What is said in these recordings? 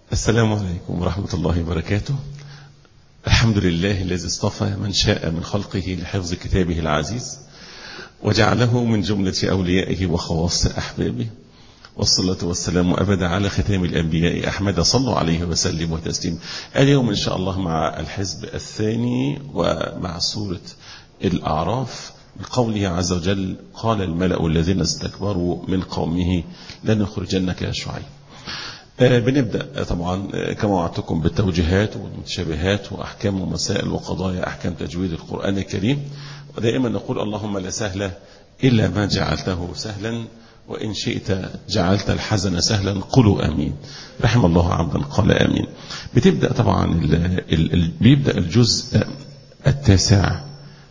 السلام عليكم ورحمة الله وبركاته الحمد لله الذي اصطفى من شاء من خلقه لحفظ كتابه العزيز وجعله من جملة أوليائه وخواص أحبابه والصلاة والسلام أبدا على ختام الأنبياء أحمد صلوا عليه وسلم وتسليم اليوم إن شاء الله مع الحزب الثاني ومع سورة الأعراف من قوله عز وجل قال الملأ الذين استكبروا من قومه لنخرجنك يا شعيب بنبدأ طبعا كما وعدتكم بالتوجيهات والمتشابهات وأحكام ومسائل وقضايا أحكام تجويد القرآن الكريم ودائما نقول اللهم لا سهل إلا ما جعلته سهلا وإن شئت جعلت الحزن سهلا قلوا آمين رحم الله عبدا قال آمين بتبدأ طبعا ال ال ال بيبدأ الجزء التاسع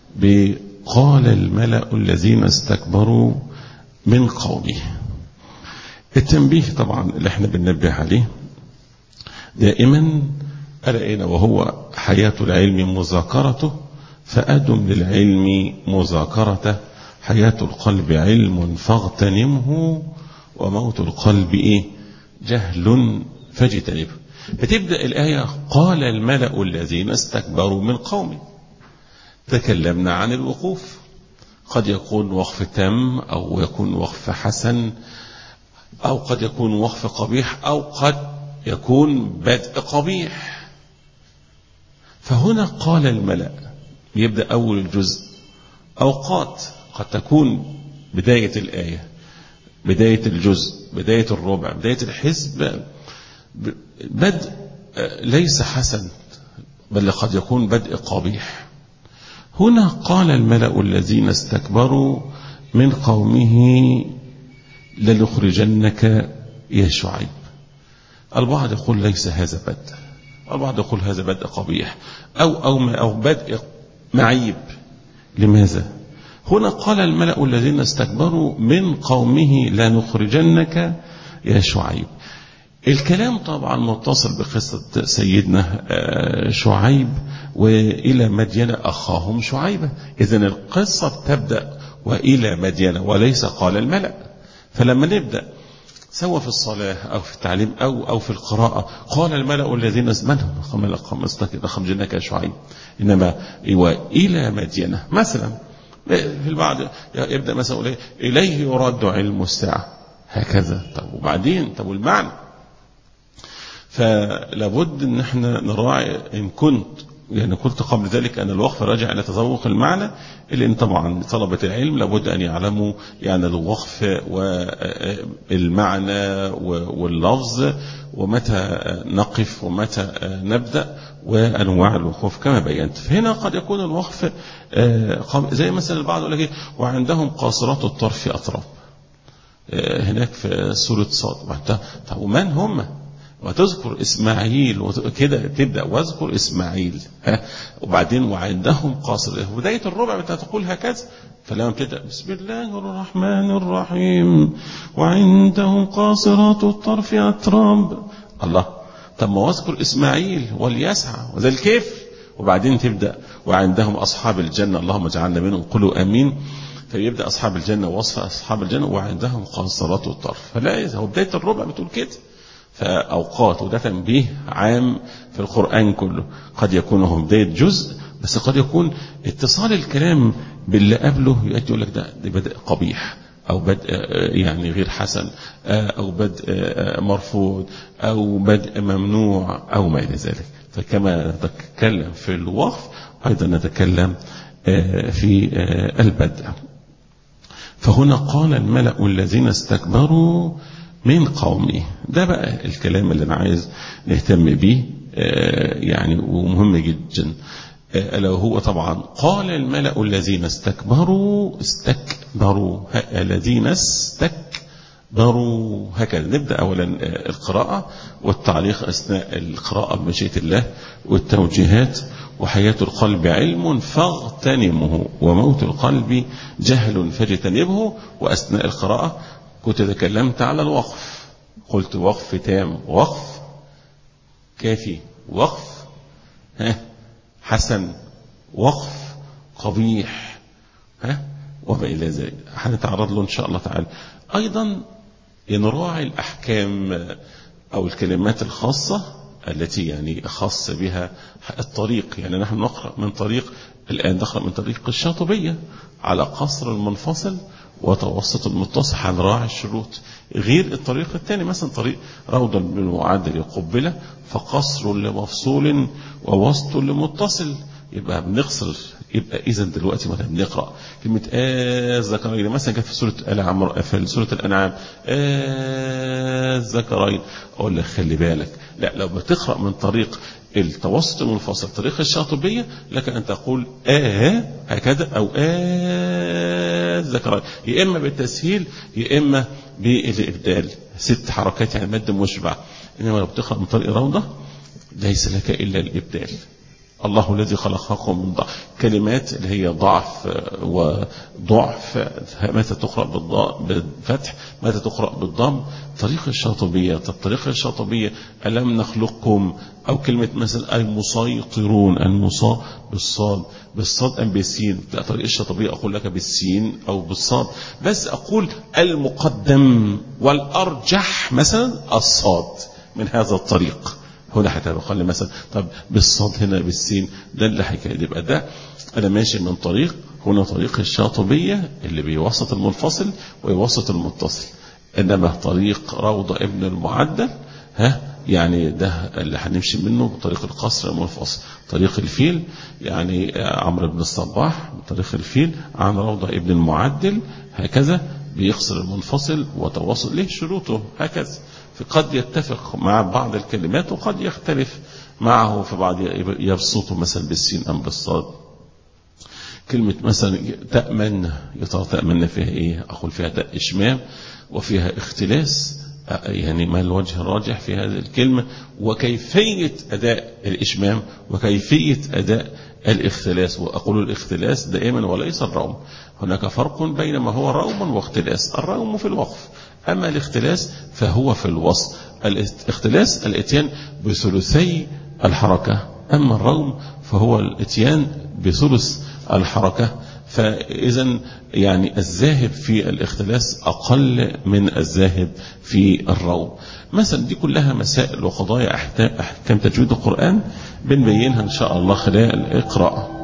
بقال الملأ الذين استكبروا من قومه التنبيه طبعا اللي احنا بننبه عليه دائما ألا وهو حياة العلم مذاكرته فأدم للعلم مذاكرته حياة القلب علم فاغتنمه وموت القلب إيه جهل فاجتنبه فتبدأ الآية قال الملأ الذين استكبروا من قومه تكلمنا عن الوقوف قد يكون وقف تام أو يكون وقف حسن أو قد يكون وقف قبيح أو قد يكون بدء قبيح فهنا قال الملأ يبدأ أول الجزء أوقات قد تكون بداية الآية بداية الجزء بداية الربع بداية الحزب بدء ليس حسن بل قد يكون بدء قبيح هنا قال الملأ الذين استكبروا من قومه لنخرجنك يا شعيب البعض يقول ليس هذا بدء البعض يقول هذا بدء قبيح أو, أو, أو بدء معيب لماذا هنا قال الملأ الذين استكبروا من قومه لنخرجنك يا شعيب الكلام طبعا متصل بقصة سيدنا شعيب وإلى مدين أخاهم شعيبة إذن القصة تبدأ وإلى مدين وليس قال الملأ فلما نبدأ سواء في الصلاة أو في التعليم أو أو في القراءة قال الملأ الذين من هم خمجنك يا شعيب إنما إلى مدينة مثلا في البعض يبدأ مثلا يقول إليه يرد علم الساعة هكذا طب وبعدين طب والمعنى فلابد ان احنا نراعي ان كنت يعني قلت قبل ذلك أن الوقف راجع إلى تذوق المعنى لأن طبعا طلبة العلم لابد أن يعلموا يعني الوقف والمعنى واللفظ ومتى نقف ومتى نبدأ وأنواع الوقوف كما بينت فهنا قد يكون الوقف زي مثلا البعض يقول لك وعندهم قاصرات الطرف أطراف هناك في سورة صاد طب ومن هم؟ وتذكر إسماعيل وكده تبدأ واذكر إسماعيل ها وبعدين وعندهم قاصر بداية الربع أنت تقول هكذا فلما تبدأ بسم الله الرحمن الرحيم وعندهم قاصرات الطرف أتراب الله طب ما واذكر إسماعيل وليسعى وذا الكيف وبعدين تبدأ وعندهم أصحاب الجنة اللهم اجعلنا منهم قلوا أمين فيبدأ أصحاب الجنة وصف أصحاب الجنة وعندهم قاصرات الطرف فلا هو بداية الربع بتقول كده فأوقات وده تنبيه عام في القرآن كله قد يكون هو بداية جزء بس قد يكون اتصال الكلام باللي قبله يقول لك ده, ده بدء قبيح أو بدء يعني غير حسن أو بدء مرفوض أو بدء ممنوع أو ما إلى ذلك فكما نتكلم في الوقف أيضا نتكلم في البدء فهنا قال الملأ الذين استكبروا من قومه ده بقى الكلام اللي أنا عايز نهتم به يعني ومهم جدا ألا وهو طبعا قال الملأ الذين استكبروا استكبروا الذين استكبروا هكذا نبدأ أولا القراءة والتعليق أثناء القراءة بمشيئة الله والتوجيهات وحياة القلب علم فاغتنمه وموت القلب جهل فاجتنبه وأثناء القراءة كنت تكلمت على الوقف قلت وقف تام وقف كافي وقف ها حسن وقف قبيح ها وما إلى ذلك هنتعرض له إن شاء الله تعالى أيضا نراعي الأحكام أو الكلمات الخاصة التي يعني خاص بها الطريق يعني نحن نقرأ من طريق الآن نقرأ من طريق الشاطبية على قصر المنفصل وتوسط المتصل هنراعي الشروط غير الطريق الثاني مثلا طريق روضة بالمعدل قبلة فقصر لمفصول ووسط لمتصل يبقى بنقصر يبقى اذا دلوقتي واحنا بنقرا كلمه الذكرين مثلا كانت في سوره ال عمرو في سوره الانعام الذكرين اقول لك خلي بالك لا لو بتقرا من طريق التوسط المنفصل طريق الشاطبيه لك ان تقول آه هكذا او آه الذكرين يا اما بالتسهيل يا اما بالابدال ست حركات يعني مد مشبع انما لو بتقرا من طريق روضه ليس لك الا الابدال الله الذي خلقكم من ضعف كلمات اللي هي ضعف وضعف متى تقرأ بالفتح متى تقرأ بالضم طريق الشاطبية الطريقة الشاطبية ألم نخلقكم أو كلمة مثلا المسيطرون المصا بالصاد بالصاد أم بالسين لا طريق الشاطبية أقول لك بالسين أو بالصاد بس أقول المقدم والأرجح مثلا الصاد من هذا الطريق هنا هتبقى مثلا طب بالصاد هنا بالسين ده اللي حكايه يبقى ده انا ماشي من طريق هنا طريق الشاطبيه اللي بيوسط المنفصل ويوسط المتصل انما طريق روضه ابن المعدل ها يعني ده اللي هنمشي منه بطريق القصر المنفصل طريق الفيل يعني عمرو بن الصباح طريق الفيل عن روضه ابن المعدل هكذا بيقصر المنفصل وتواصل له شروطه هكذا فقد يتفق مع بعض الكلمات وقد يختلف معه في بعض يبسطه مثلا بالسين أم بالصاد كلمة مثلا تأمن يا ترى تأمن فيها إيه أقول فيها تاء إشمام وفيها اختلاس يعني ما الوجه الراجح في هذه الكلمة وكيفية أداء الإشمام وكيفية أداء الاختلاس وأقول الاختلاس دائما وليس الروم هناك فرق بين ما هو روم واختلاس الروم في الوقف أما الاختلاس فهو في الوصل الاختلاس الاتيان بثلثي الحركة أما الروم فهو الاتيان بثلث الحركة فإذا يعني الذاهب في الاختلاس أقل من الذاهب في الروم مثلا دي كلها مسائل وقضايا أحكام تجويد القرآن بنبينها إن شاء الله خلال القراءة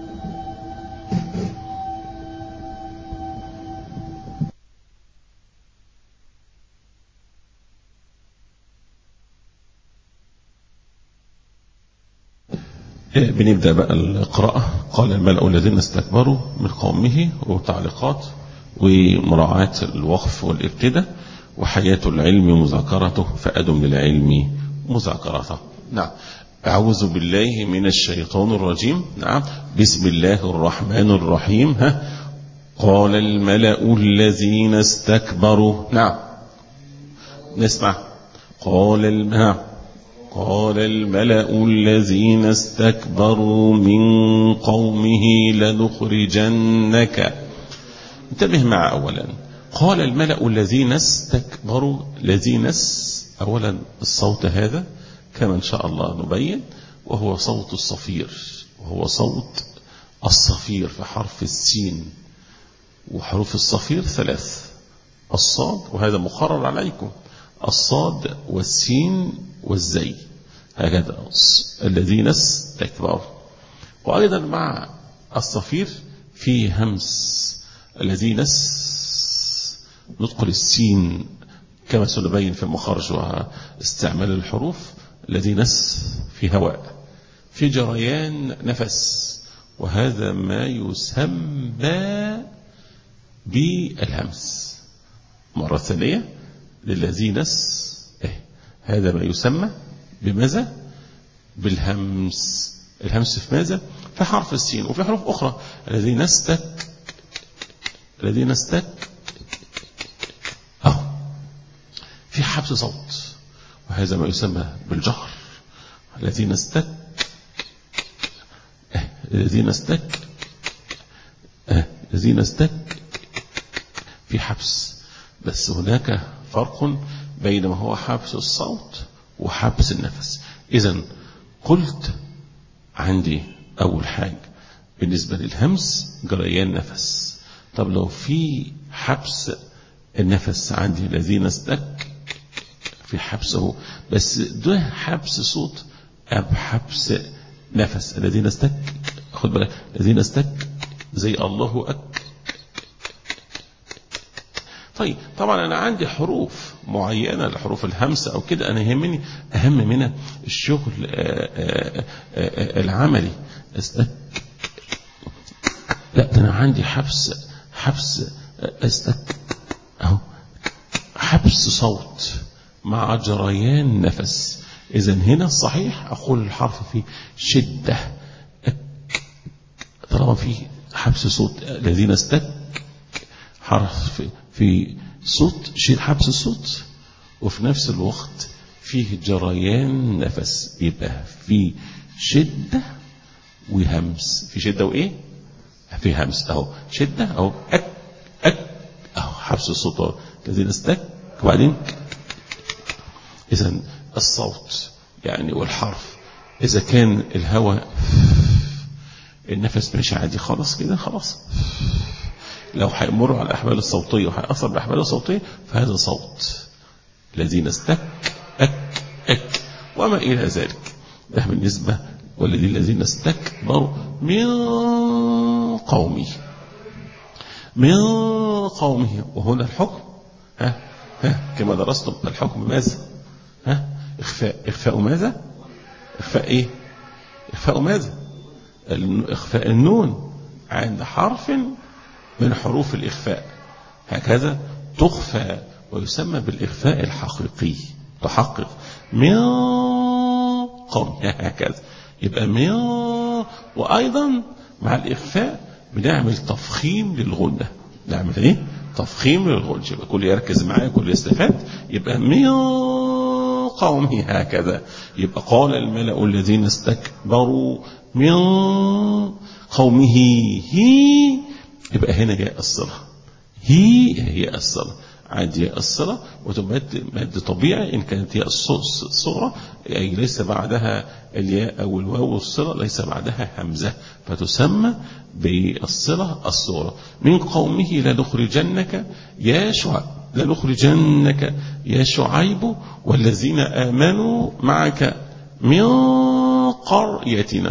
بنبدأ بقى القراءة قال الملأ الذين استكبروا من قومه وتعليقات ومراعاة الوقف والابتداء وحياة العلم مذاكرته فأدم للعلم مذاكرته نعم أعوذ بالله من الشيطان الرجيم نعم بسم الله الرحمن الرحيم ها قال الملأ الذين استكبروا نعم نسمع قال الملأ قال الملأ الذين استكبروا من قومه لنخرجنك انتبه مع أولا قال الملأ الذين استكبروا الذين أولا الصوت هذا كما إن شاء الله نبين وهو صوت الصفير وهو صوت الصفير في حرف السين وحروف الصفير ثلاث الصاد وهذا مقرر عليكم الصاد والسين والزي هكذا الذين استكبروا وأيضا مع الصفير في همس الذين ندخل السين كما سنبين في المخارج واستعمال الحروف الذين في هواء في جريان نفس وهذا ما يسمى بالهمس مرة ثانية للذين إيه هذا ما يسمى بماذا بالهمس الهمس في ماذا في حرف السين وفي حروف أخرى الذين استك الذين استك أهو في حبس صوت وهذا ما يسمى بالجهر الذين استك الذين استك الذين استك في حبس بس هناك فرق بين ما هو حبس الصوت وحبس النفس إذا قلت عندي أول حاجة بالنسبة للهمس جريان نفس طب لو في حبس النفس عندي الذين استك في حبس اهو بس ده حبس صوت ام حبس نفس الذين استك خد بالك الذين استك زي الله أك طيب طبعا انا عندي حروف معينه الحروف الهمسه او كده انا يهمني اهم منها الشغل آآ آآ آآ العملي استك لا ده انا عندي حبس حبس استك اهو حبس صوت مع جريان نفس اذا هنا الصحيح اقول الحرف فيه شده طالما في حبس صوت الذين استك حرف في صوت شيء حبس الصوت وفي نفس الوقت فيه جريان نفس يبقى في شدة وهمس في شدة وإيه في همس أهو شدة أهو أك أك أهو حبس الصوت أهو الذين استك وبعدين إذا الصوت يعني والحرف إذا كان الهواء النفس ماشي عادي خلاص كده خلاص لو هيمر على الأحبال الصوتية وهيأثر بالأحبال الصوتية فهذا صوت الذين استك أك أك وما إلى ذلك ده بالنسبة والذين الذين استكبروا من قومه من قومه وهنا الحكم ها ها كما درستم الحكم ماذا ها إخفاء إخفاء ماذا إخفاء إيه إخفاء ماذا إخفاء النون عند حرف من حروف الإخفاء هكذا تخفى ويسمى بالإخفاء الحقيقي تحقق من قوم هكذا يبقى من وأيضا مع الإخفاء بنعمل تفخيم للغنة نعمل إيه تفخيم للغنة يبقى كل يركز معايا كل يستفاد يبقى من قومه هكذا يبقى قال الملأ الذين استكبروا من قومه هي يبقى هنا جاء الصلة هي هي الصلة عادي هي الصلة وتمد مد طبيعي إن كانت هي الصغرى أي ليس بعدها الياء أو الواو الصلة ليس بعدها همزة فتسمى بالصلة الصغرى من قومه لنخرجنك يا شعيب لنخرجنك يا شعيب والذين آمنوا معك من قريتنا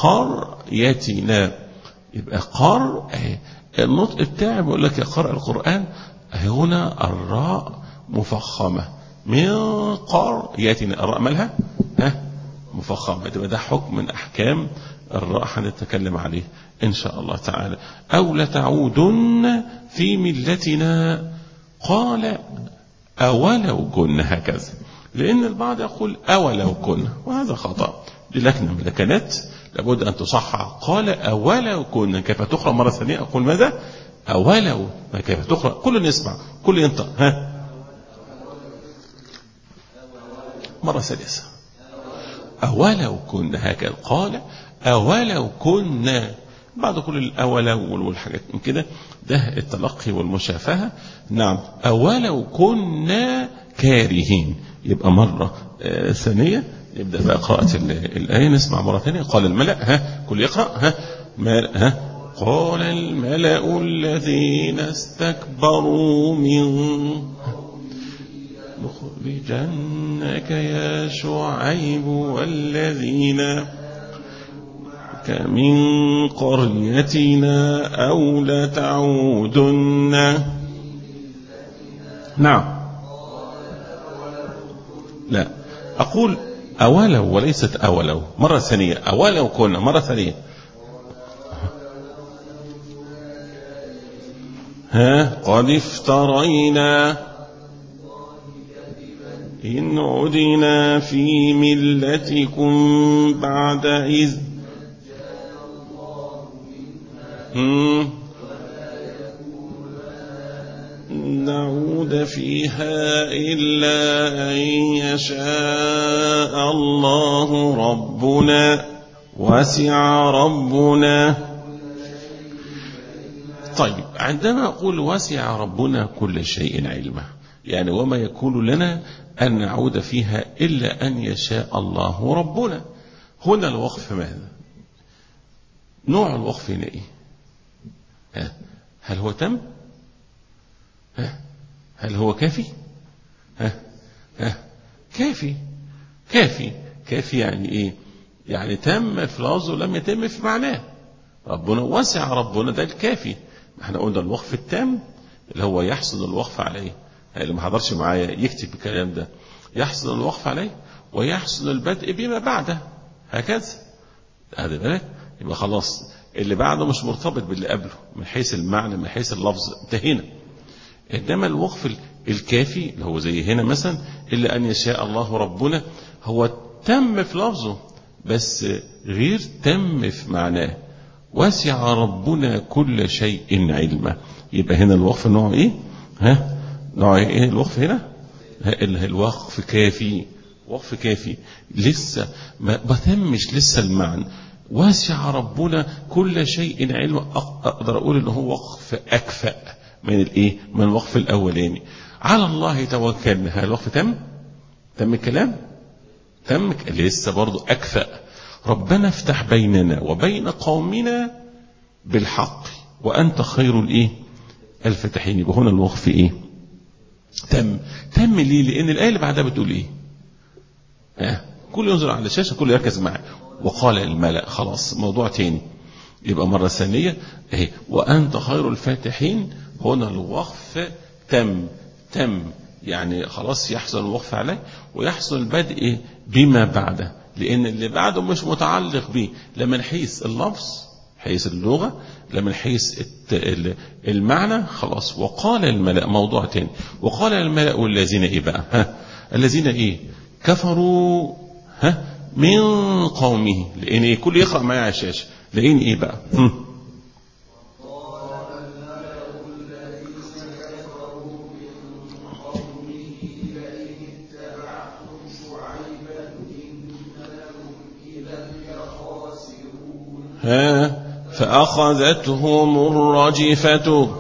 قريتنا يبقى قر النطق بتاعي بيقول لك يا قرأ القرآن هنا الراء مفخمة من قريتنا الراء مالها ها مفخمة تبقى ده حكم من أحكام الراء هنتكلم عليه إن شاء الله تعالى أو لتعودن في ملتنا قال أولو كنا هكذا لأن البعض يقول أولو كنا وهذا خطأ دي لكنة من اللكنات لابد أن تصحح قال أولو كنا كيف تقرأ مرة ثانية أقول ماذا أولو ما كيف تقرأ كل نسمع كل ينطق ها مرة ثالثة أولو كنا هكذا قال أولو كنا بعد كل الأولو والحاجات من كده ده التلقي والمشافهة نعم أولو كنا كارهين يبقى مرة آه ثانية نبدأ بقى قراءة الآية نسمع مرة ثانية قال الملأ ها كل يقرأ ها ما ها قال الملأ الذين استكبروا من نخرجنك يا شعيب والذين من قريتنا أو لتعودن نعم لا أقول أولو وليست أولو مرة ثانية أولو كنا مرة ثانية ها قد افترينا إن عدنا في ملتكم بعد إذ نعود فيها إلا أن يشاء الله ربنا وسع ربنا طيب عندما أقول وسع ربنا كل شيء علما يعني وما يكون لنا أن نعود فيها إلا أن يشاء الله ربنا هنا الوقف ماذا نوع الوقف هنا إيه ها هل هو تم ها هل هو كافي ها ها كافي كافي كافي يعني ايه يعني تم في لفظه ولم يتم في معناه ربنا وسع ربنا ده الكافي احنا قلنا الوقف التام اللي هو يحصل الوقف عليه اللي ما حضرش معايا يكتب الكلام ده يحصل الوقف عليه ويحصل البدء بما بعده هكذا هذا بالك يبقى خلاص اللي بعده مش مرتبط باللي قبله من حيث المعنى من حيث اللفظ انتهينا انما الوقف الكافي اللي هو زي هنا مثلا الا ان يشاء الله ربنا هو تم في لفظه بس غير تم في معناه وسع ربنا كل شيء علما يبقى هنا الوقف نوع ايه ها نوع ايه الوقف هنا الوقف كافي وقف كافي لسه ما تمش لسه المعنى واسع ربنا كل شيء علما اقدر اقول ان هو وقف اكفأ من الايه من الوقف الاولاني على الله توكلنا هل الوقف تم تم الكلام تم لسه برضو اكفأ ربنا افتح بيننا وبين قومنا بالحق وانت خير الايه الفتحين يبقى هنا الوقف ايه تم تم ليه لان الايه اللي بعدها بتقول ايه ها كل ينظر على الشاشه كل يركز معاه وقال الملأ خلاص موضوع تاني يبقى مرة ثانية اهي وأنت خير الفاتحين هنا الوقف تم تم يعني خلاص يحصل الوقف عليه ويحصل البدء بما بعده لأن اللي بعده مش متعلق به لا من حيث اللفظ حيث اللغة لا من حيث المعنى خلاص وقال الملأ موضوع تاني وقال الملأ الذين ايه بقى ها الذين ايه كفروا ها من قومه لان إيه كل يقرا معايا على الشاشه لان ايه بقى هم. ها فأخذتهم الرجفة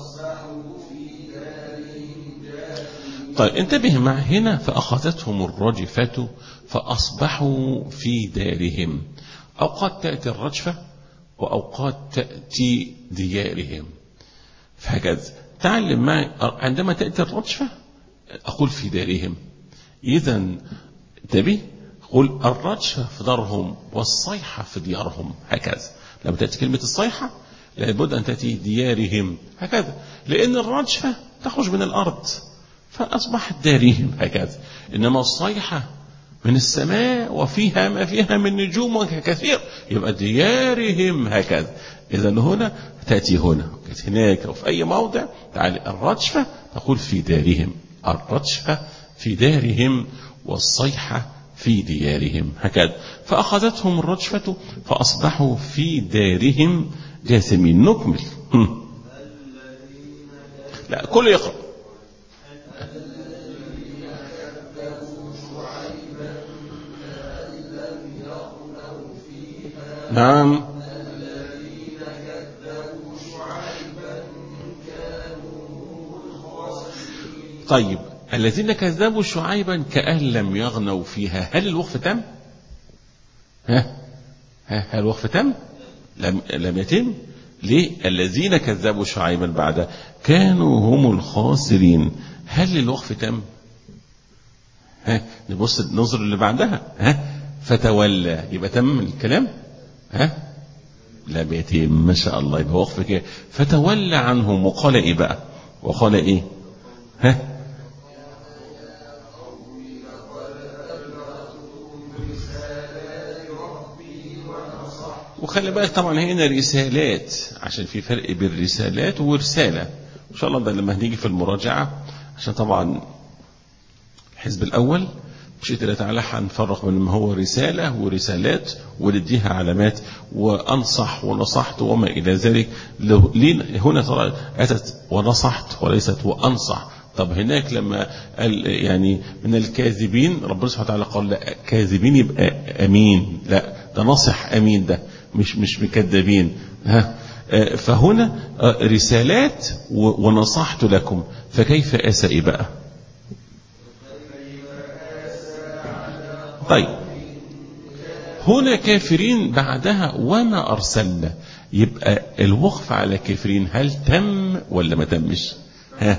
طيب انتبه مع هنا فأخذتهم الرجفة فأصبحوا في دارهم أوقات تأتي الرجفة وأوقات تأتي ديارهم فهكذا تعلم معي عندما تأتي الرجفة أقول في دارهم إذا انتبه قل الرجفة في دارهم والصيحة في ديارهم هكذا لما تأتي كلمة الصيحة لابد أن تأتي ديارهم هكذا لأن الرجفة تخرج من الأرض فأصبحت دارهم هكذا إنما الصيحة من السماء وفيها ما فيها من نجوم كثير يبقى ديارهم هكذا إذا هنا تأتي هنا هناك أو في أي موضع تعالي الرجفة تقول في دارهم الرجفة في دارهم والصيحة في ديارهم هكذا فأخذتهم الرجفة فأصبحوا في دارهم جاثمين نكمل لا كل يقرأ نعم طيب الذين كذبوا شعيبا كأن لم يغنوا فيها هل الوقف تم ها ها هل الوقف تم لم لم يتم ليه الذين كذبوا شعيبا بعد كانوا هم الخاسرين هل الوقف تم ها نبص ننظر اللي بعدها ها فتولى يبقى تم الكلام ها لم يتم ما شاء الله يبقى وقف كده فتولى عنهم وقال ايه بقى وقال ايه ها وخلي بالك طبعا هنا رسالات عشان في فرق بين رسالات ورسالة إن شاء الله ده لما هنيجي في المراجعة عشان طبعا الحزب الأول بشيء الله تعالى هنفرق بين ما هو رسالة ورسالات ونديها علامات وأنصح ونصحت وما إلى ذلك هنا ترى أتت ونصحت وليست وأنصح طب هناك لما قال يعني من الكاذبين ربنا سبحانه وتعالى قال لا كاذبين يبقى أمين لا ده نصح أمين ده مش مش مكذبين ها فهنا رسالات ونصحت لكم فكيف أسأ بقى طيب هنا كافرين بعدها وما أرسلنا يبقى الوقف على كافرين هل تم ولا ما تمش ها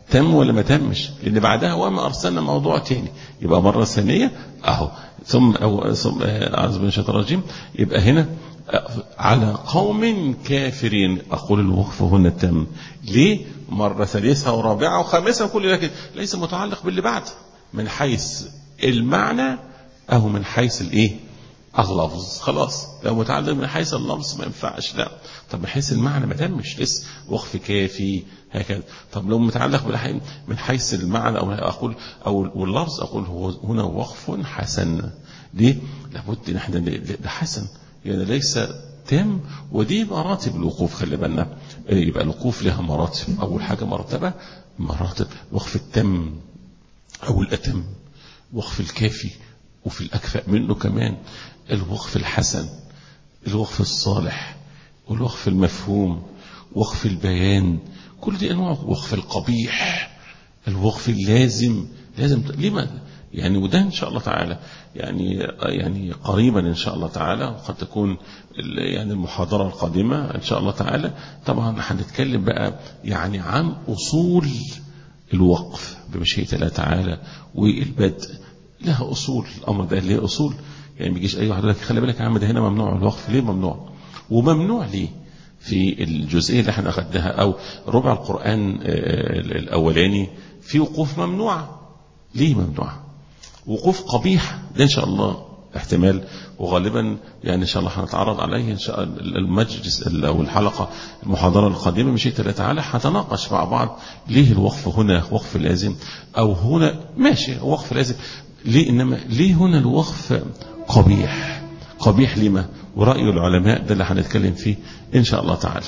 تم ولا ما تمش لان بعدها وما ارسلنا موضوع تاني يبقى مره ثانيه اهو ثم او ثم اعوذ بالله من الشيطان الرجيم يبقى هنا على قوم كافرين اقول الوقف هنا تم ليه مره ثالثه ورابعه وخامسه وكل لكن ليس متعلق باللي بعد من حيث المعنى او من حيث الايه اللفظ خلاص لو متعلق من حيث اللفظ ما ينفعش لا طب من حيث المعنى ما تمش لسه وقف كافي هكذا طب لو متعلق بالحي... من حيث المعنى او اقول او واللفظ اقول هو هنا وقف حسن ليه لابد ان احنا ده حسن يعني ليس تام ودي مراتب الوقوف خلي بالنا يبقى الوقوف لها مراتب اول حاجه مرتبه مراتب وقف التم او الاتم وقف الكافي وفي الاكفأ منه كمان الوقف الحسن الوقف الصالح والوقف المفهوم وقف البيان كل دي انواع وقف القبيح الوقف اللازم لازم لما يعني وده ان شاء الله تعالى يعني يعني قريبا ان شاء الله تعالى وقد تكون يعني المحاضره القادمه ان شاء الله تعالى طبعا هنتكلم بقى يعني عن اصول الوقف بمشيئه الله تعالى والبدء لها اصول الامر ده ليه اصول يعني ما يجيش اي واحد يقول لك خلي بالك يا عم ده هنا ممنوع الوقف ليه ممنوع وممنوع ليه في الجزئيه اللي احنا اخذناها او ربع القران الاولاني في وقوف ممنوعه ليه ممنوعه وقوف قبيح ده ان شاء الله احتمال وغالبا يعني ان شاء الله هنتعرض عليه ان شاء الله المجلس او الحلقه المحاضره القادمه مشيئه الله تعالى هنتناقش مع بعض ليه الوقف هنا وقف لازم او هنا ماشي وقف لازم ليه انما ليه هنا الوقف قبيح قبيح لما ورأي العلماء ده اللي هنتكلم فيه إن شاء الله تعالى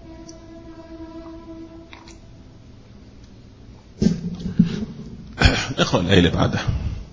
اقرأ الآية اللي بعدها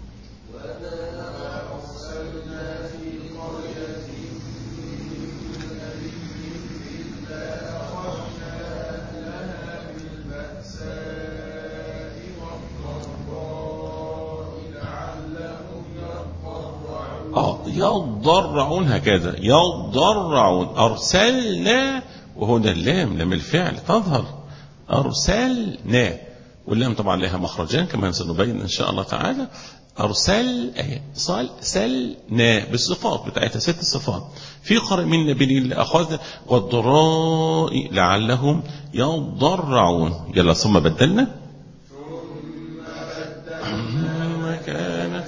يضرعون هكذا يضرعون أرسلنا وهنا اللام لام الفعل تظهر أرسلنا واللام طبعا لها مخرجان كما سنبين إن شاء الله تعالى أرسل صال سلنا بالصفات بتاعتها ست صفات في قرء من نبي اللي أخذنا والضراء لعلهم يضرعون يلا ثم بدلنا ثم كان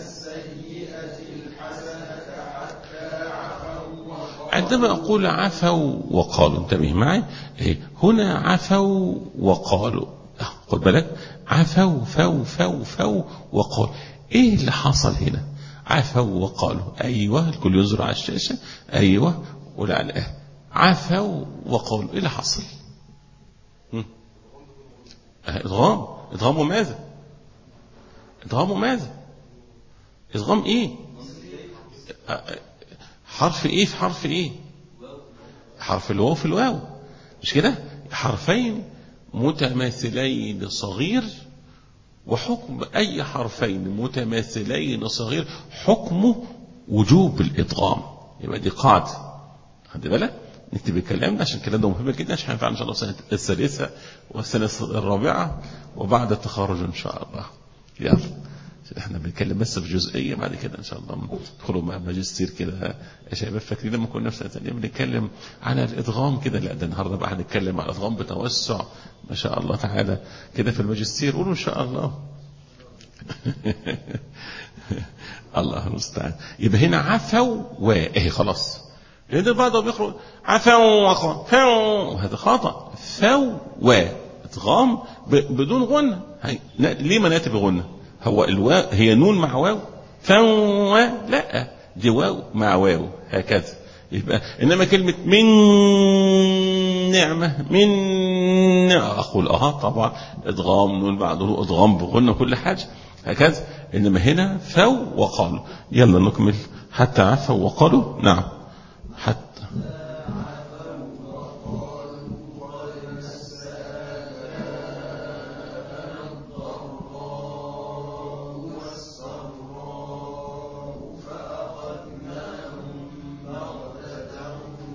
عندما أقول عفوا وقالوا انتبه معي هنا عفوا وقالوا خد بالك عفوا فو فو فو وقالوا ايه اللي حصل هنا عفوا وقالوا ايوه الكل ينظر على الشاشه ايوه ولا عفوا وقالوا ايه اللي حصل ادغام ادغام ماذا ادغام ماذا ادغام ايه حرف ايه في حرف ايه حرف الواو في الواو مش كده حرفين متماثلين صغير وحكم اي حرفين متماثلين صغير حكمه وجوب الادغام يبقى دي قاعده خد بالك نكتب الكلام ده عشان الكلام ده مهم جدا عشان هينفعنا ان شاء الله السنه الثالثه والسنه الرابعه وبعد التخرج ان شاء الله يلا احنا بنتكلم بس في جزئيه بعد كده ان شاء الله ندخلوا مع ماجستير كده يا شباب فاكرين لما كنا في سنه ثانيه بنتكلم على الادغام كده لا ده النهارده بقى هنتكلم على الادغام بتوسع ما شاء الله تعالى كده في الماجستير قولوا ان شاء الله الله المستعان يبقى هنا عفوا و اهي خلاص لان البعض بيقرأ عفوا وقال فو هذا خطا فو و ادغام بدون غنه ليه ما ناتي بغنه هو الواو هي نون مع واو فو لا دي واو مع واو هكذا يبقى انما كلمه من نعمه من اقول اه طبعا ادغام نون بعده ادغام بغنى كل حاجه هكذا انما هنا فو وقالوا يلا نكمل حتى عفوا وقالوا نعم حتى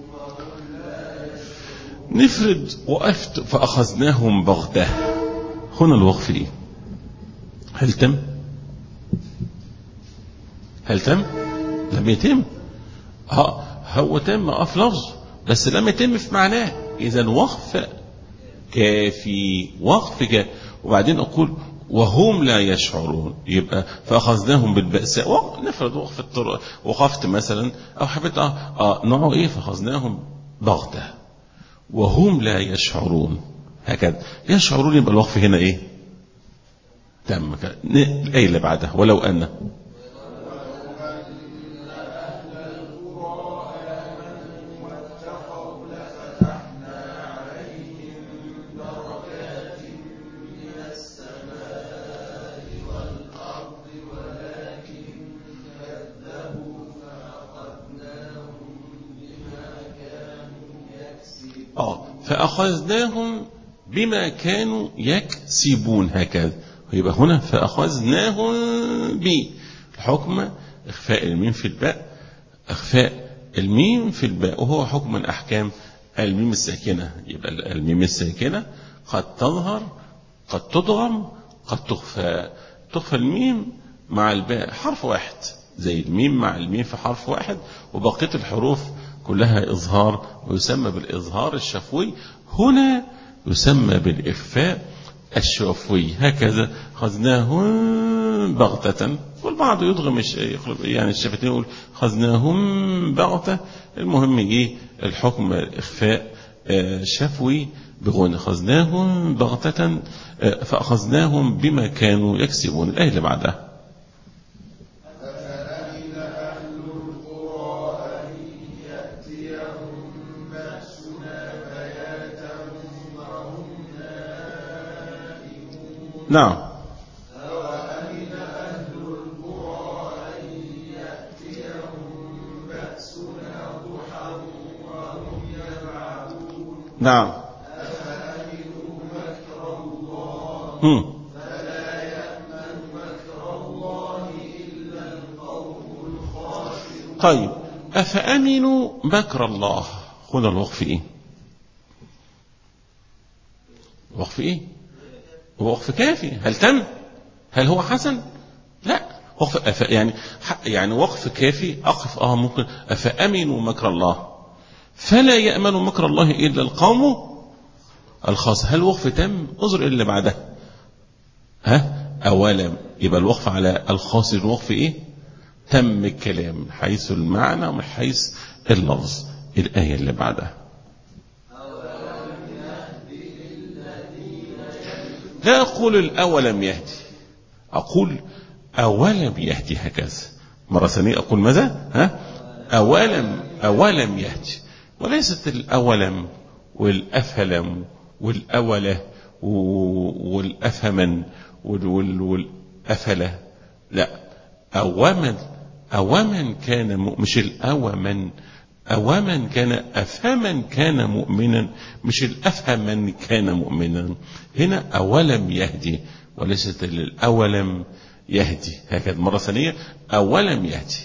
نفرد وقفت فأخذناهم بغتة هنا الوقف ايه هل تم هل تم لم يتم اه هو تم اه في لفظ بس لم يتم في معناه اذا وقف كافي وقف كافي وبعدين اقول وهم لا يشعرون يبقى فاخذناهم بالبأساء و- نفرض وقف الطرق وقفت مثلا او حبيت اه, آه نوعه ايه فاخذناهم بغته وهم لا يشعرون هكذا يشعرون يبقى الوقف هنا ايه تم كده. ن- الايه اللي بعدها ولو ان اه فأخذناهم بما كانوا يكسبون هكذا يبقى هنا فأخذناهم ب الحكم إخفاء الميم في الباء إخفاء الميم في الباء وهو حكم من أحكام الميم الساكنة يبقى الميم الساكنة قد تظهر قد تضغم قد تخفى تخفى الميم مع الباء حرف واحد زي الميم مع الميم في حرف واحد وبقية الحروف كلها إظهار ويسمى بالإظهار الشفوي هنا يسمى بالإخفاء الشفوي هكذا خذناهم بغتة والبعض يضغم الش- يخلق يعني الشفتين يقول خذناهم بغتة المهم ايه الحكم إخفاء آه، شفوي بغنى خذناهم بغتة آه، فأخذناهم بما كانوا يكسبون الآية اللي بعدها نعم نعم هم. طيب أفأمنوا مكر الله هنا الوقف إيه وقف إيه وقف كافي هل تم هل هو حسن لا وقف أف يعني ح- يعني وقف كافي أقف آه ممكن أفأمنوا مكر الله فلا يأمن مكر الله إلا القوم الخاص هل وقف تم انظر إلى اللي بعدها ها أولا يبقى الوقف على الخاص الوقف إيه تم الكلام من حيث المعنى ومن حيث اللفظ الآية اللي بعدها لا أقول الأولم يهدي أقول أولم يهدي هكذا مرة ثانية أقول ماذا ها أولم أولم يهدي وليست الأولم والأفلم والأولة و- والأفمن وال- وال- والأفلة لا أومن أومن كان مؤ- مش الأومن أومن كان أفهمن كان مؤمنا مش الأفهمن كان مؤمنا هنا أولم يهدي وليست الأولم يهدي هكذا مرة ثانية أولم يهدي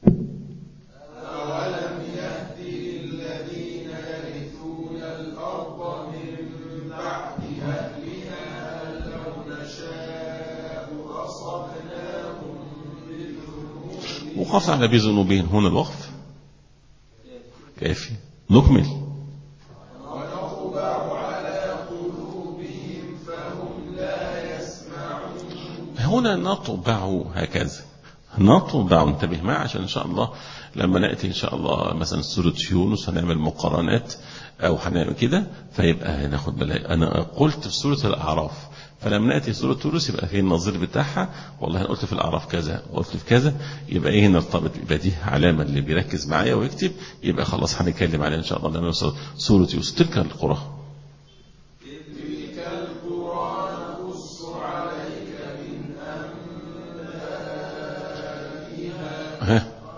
وقف على بذنوبهم هنا الوقف كافي نكمل هنا نطبع هكذا نطبع انتبه معي عشان ان شاء الله لما ناتي ان شاء الله مثلا سوره يونس هنعمل مقارنات او هنعمل كده فيبقى هناخد بالك انا قلت في سوره الاعراف فلما ناتي سوره يونس يبقى في النظير بتاعها والله انا قلت في الاعراف كذا قلت في كذا يبقى ايه نرتبط يبقى دي علامه اللي بيركز معايا ويكتب يبقى خلاص هنتكلم عليها ان شاء الله لما نوصل سوره يوسف تلك القرى ها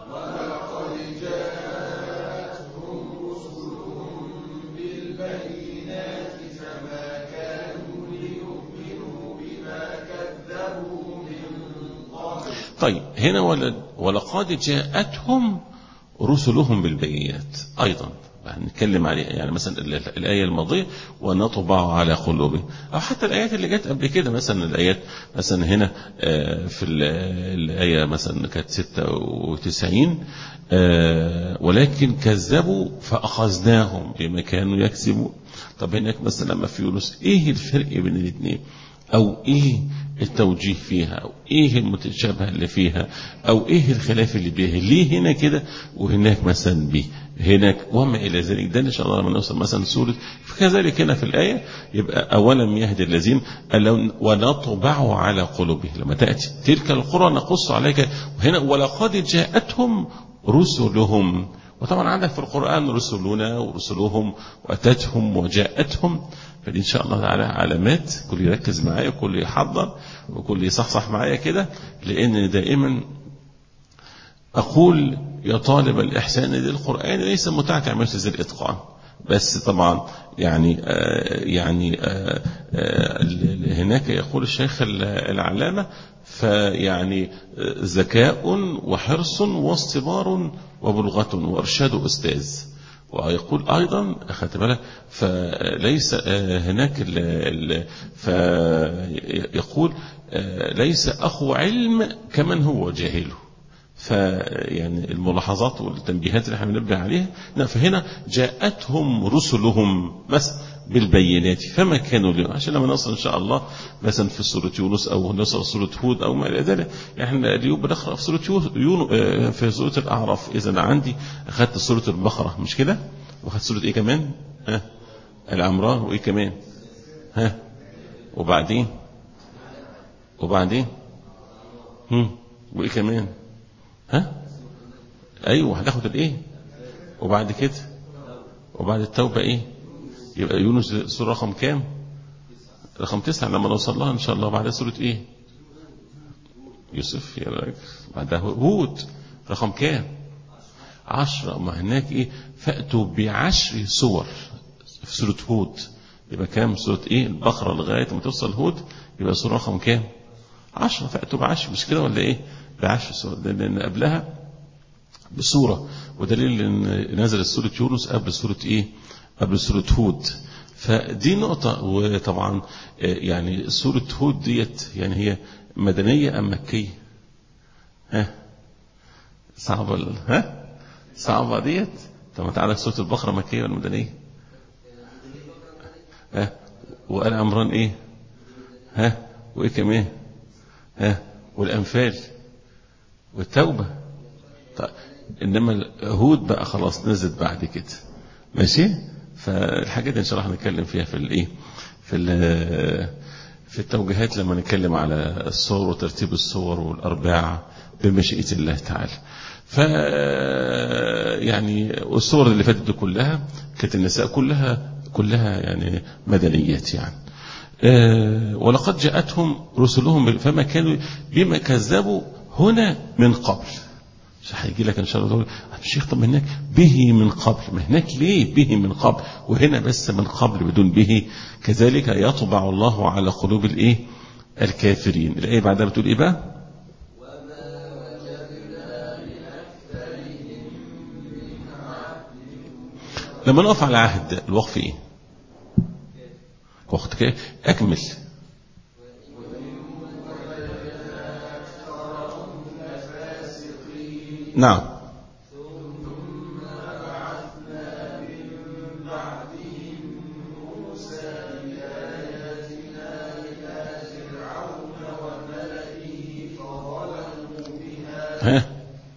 طيب هنا ولد ولقد جاءتهم رسلهم بالبينات أيضا هنتكلم عليه يعني مثلا الآية الماضية ونطبع على قلوبهم أو حتى الآيات اللي جت قبل كده مثلا الآيات مثلا هنا في الآية مثلا كانت 96 ولكن كذبوا فأخذناهم بما كانوا يكسبون طب هناك مثلا لما في يونس إيه الفرق بين الاثنين أو إيه التوجيه فيها أو إيه المتشابه اللي فيها أو إيه الخلاف اللي بيها ليه هنا كده وهناك مثلا بيه هناك وما إلى ذلك ده إن شاء الله لما نوصل مثلا سورة فكذلك هنا في الآية يبقى أولم يهدي الذين ونطبع على قلوبهم لما تأتي تلك القرى نقص عليك وهنا ولقد جاءتهم رسلهم وطبعا عندك في القرآن رسلنا ورسلهم وأتتهم وجاءتهم فدي إن شاء الله تعالى علامات كل يركز معايا وكل يحضر وكل يصحصح معايا كده لأن دائما أقول يا طالب الإحسان للقرآن ليس متعك عن زي الإتقان بس طبعا يعني آه يعني آه آه هناك يقول الشيخ العلامة فيعني ذكاء وحرص واصطبار وبلغة وإرشاد أستاذ ويقول أيضا أخذت بالك فليس هناك ال ال فيقول ليس أخو علم كمن هو جاهله فيعني الملاحظات والتنبيهات اللي احنا بننبه عليها فهنا جاءتهم رسلهم بس بالبينات فما كانوا لهم عشان لما نصل ان شاء الله مثلا في سوره يونس او نصل سوره هود او ما الى ذلك احنا اليوم بنقرا في سوره يونس في سوره الاعراف اذا انا عندي اخذت سوره البقره مش كده واخذت سوره ايه كمان ها العمران وايه كمان ها وبعدين وبعدين هم وايه كمان ها ايوه هناخد الايه وبعد كده وبعد التوبه ايه يبقى يونس سورة رقم كام رقم تسعة لما نوصل لها إن شاء الله بعدها سورة إيه يوسف يا راجل بعدها هود رقم كام عشرة ما هناك إيه فأتوا بعشر سور في سورة هود يبقى كام سورة إيه البقرة لغاية ما توصل هود يبقى سورة رقم كام عشرة فأتوا بعشر مش كده ولا إيه بعشر سور لأن قبلها بسورة ودليل إن نزلت سورة يونس قبل سورة إيه قبل سورة هود فدي نقطة وطبعا يعني سورة هود ديت يعني هي مدنية أم مكية ها صعبة ها صعبة ديت طب انت عندك سورة البقرة مكية ولا مدنية ها وآل عمران ايه ها وايه كمان ها والأنفال والتوبة طيب انما هود بقى خلاص نزلت بعد كده ماشي فالحاجات دي ان شاء الله هنتكلم فيها في الايه في في التوجيهات لما نتكلم على الصور وترتيب الصور والارباع بمشيئه الله تعالى ف يعني والصور اللي فاتت دي كلها كانت النساء كلها كلها يعني مدنيات يعني أه ولقد جاءتهم رسلهم فما كانوا بما كذبوا هنا من قبل مش هيجي لك ان شاء الله تقول الشيخ طب هناك به من قبل ما هناك ليه به من قبل وهنا بس من قبل بدون به كذلك يطبع الله على قلوب الايه الكافرين الايه بعدها بتقول ايه بقى لما نقف على عهد الوقف ايه وقت كده اكمل نعم ها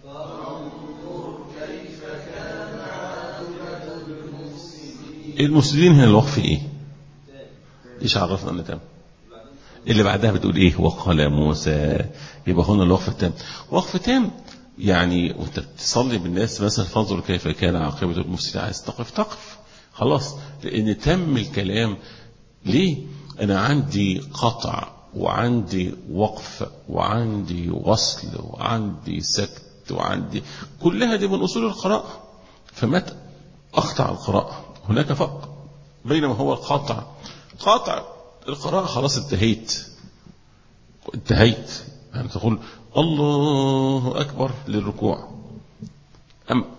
المفسدين هنا الوقف ايه ايش عرفنا ان تم اللي بعدها بتقول ايه وقال موسى يبقى هنا الوقف التام وقف تام يعني وانت بتصلي بالناس مثلا فانظر كيف كان عاقبة المفسدين عايز تقف تقف خلاص لان تم الكلام ليه انا عندي قطع وعندي وقف وعندي وصل وعندي سكت وعندي كلها دي من اصول القراءة فمتى اقطع القراءة هناك فرق بينما هو القاطع قاطع القراءة خلاص انتهيت انتهيت يعني تقول الله أكبر للركوع أم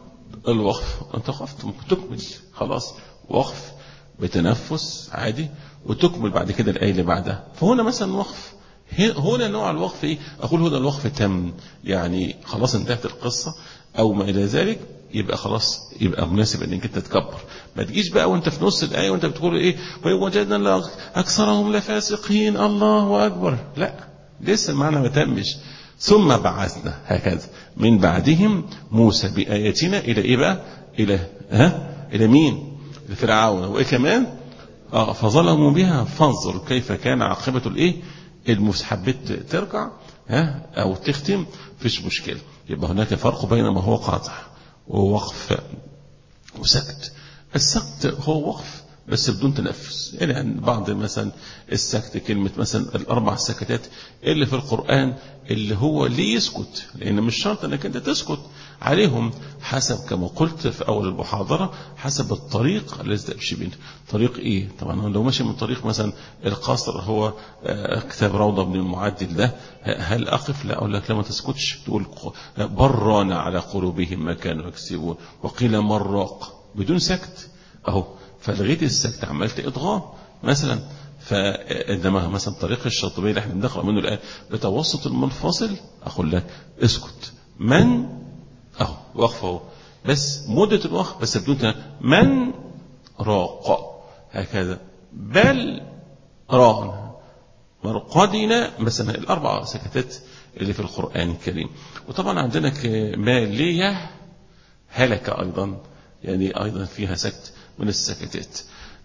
الوقف انت وقفت ممكن تكمل خلاص وقف بتنفس عادي وتكمل بعد كده الآية اللي بعدها فهنا مثلا وقف هنا نوع الوقف ايه اقول هنا الوقف تم يعني خلاص انتهت القصة او ما الى ذلك يبقى خلاص يبقى مناسب انك انت تكبر ما تجيش بقى وانت في نص الايه وانت بتقول ايه وجدنا اكثرهم لفاسقين الله اكبر لا لسه المعنى ما تمش ثم بعثنا هكذا من بعدهم موسى باياتنا الى ايه بقى الى ها الى مين لفرعون وايه كمان اه فظلموا بها فانظر كيف كان عاقبه الايه المسحبت ترجع ها او تختم فيش مشكله يبقى هناك فرق بين ما هو قاطع ووقف وسكت السكت هو وقف بس بدون تنفس يعني عند بعض مثلا السكت كلمة مثلا الأربع سكتات اللي في القرآن اللي هو ليه يسكت لأن مش شرط أنك أنت تسكت عليهم حسب كما قلت في أول المحاضرة حسب الطريق الذي تمشي منه طريق إيه طبعا لو ماشي من طريق مثلا القصر هو كتاب روضة بن المعدل ده هل أقف لا أقول لك لا ما تسكتش تقول بران على قلوبهم ما كانوا يكسبون وقيل مراق بدون سكت أهو فلغيت السكت عملت إضغام مثلا فإنما مثلا طريق الشاطبية اللي احنا بنقرأ منه الآن بتوسط المنفصل أقول لك اسكت من أهو وقف أهو بس مدة الوقف بس بدون من راق هكذا بل ران مرقدنا مثلا الأربع سكتات اللي في القرآن الكريم وطبعا عندنا مالية هلك أيضا يعني أيضا فيها سكت من السكتات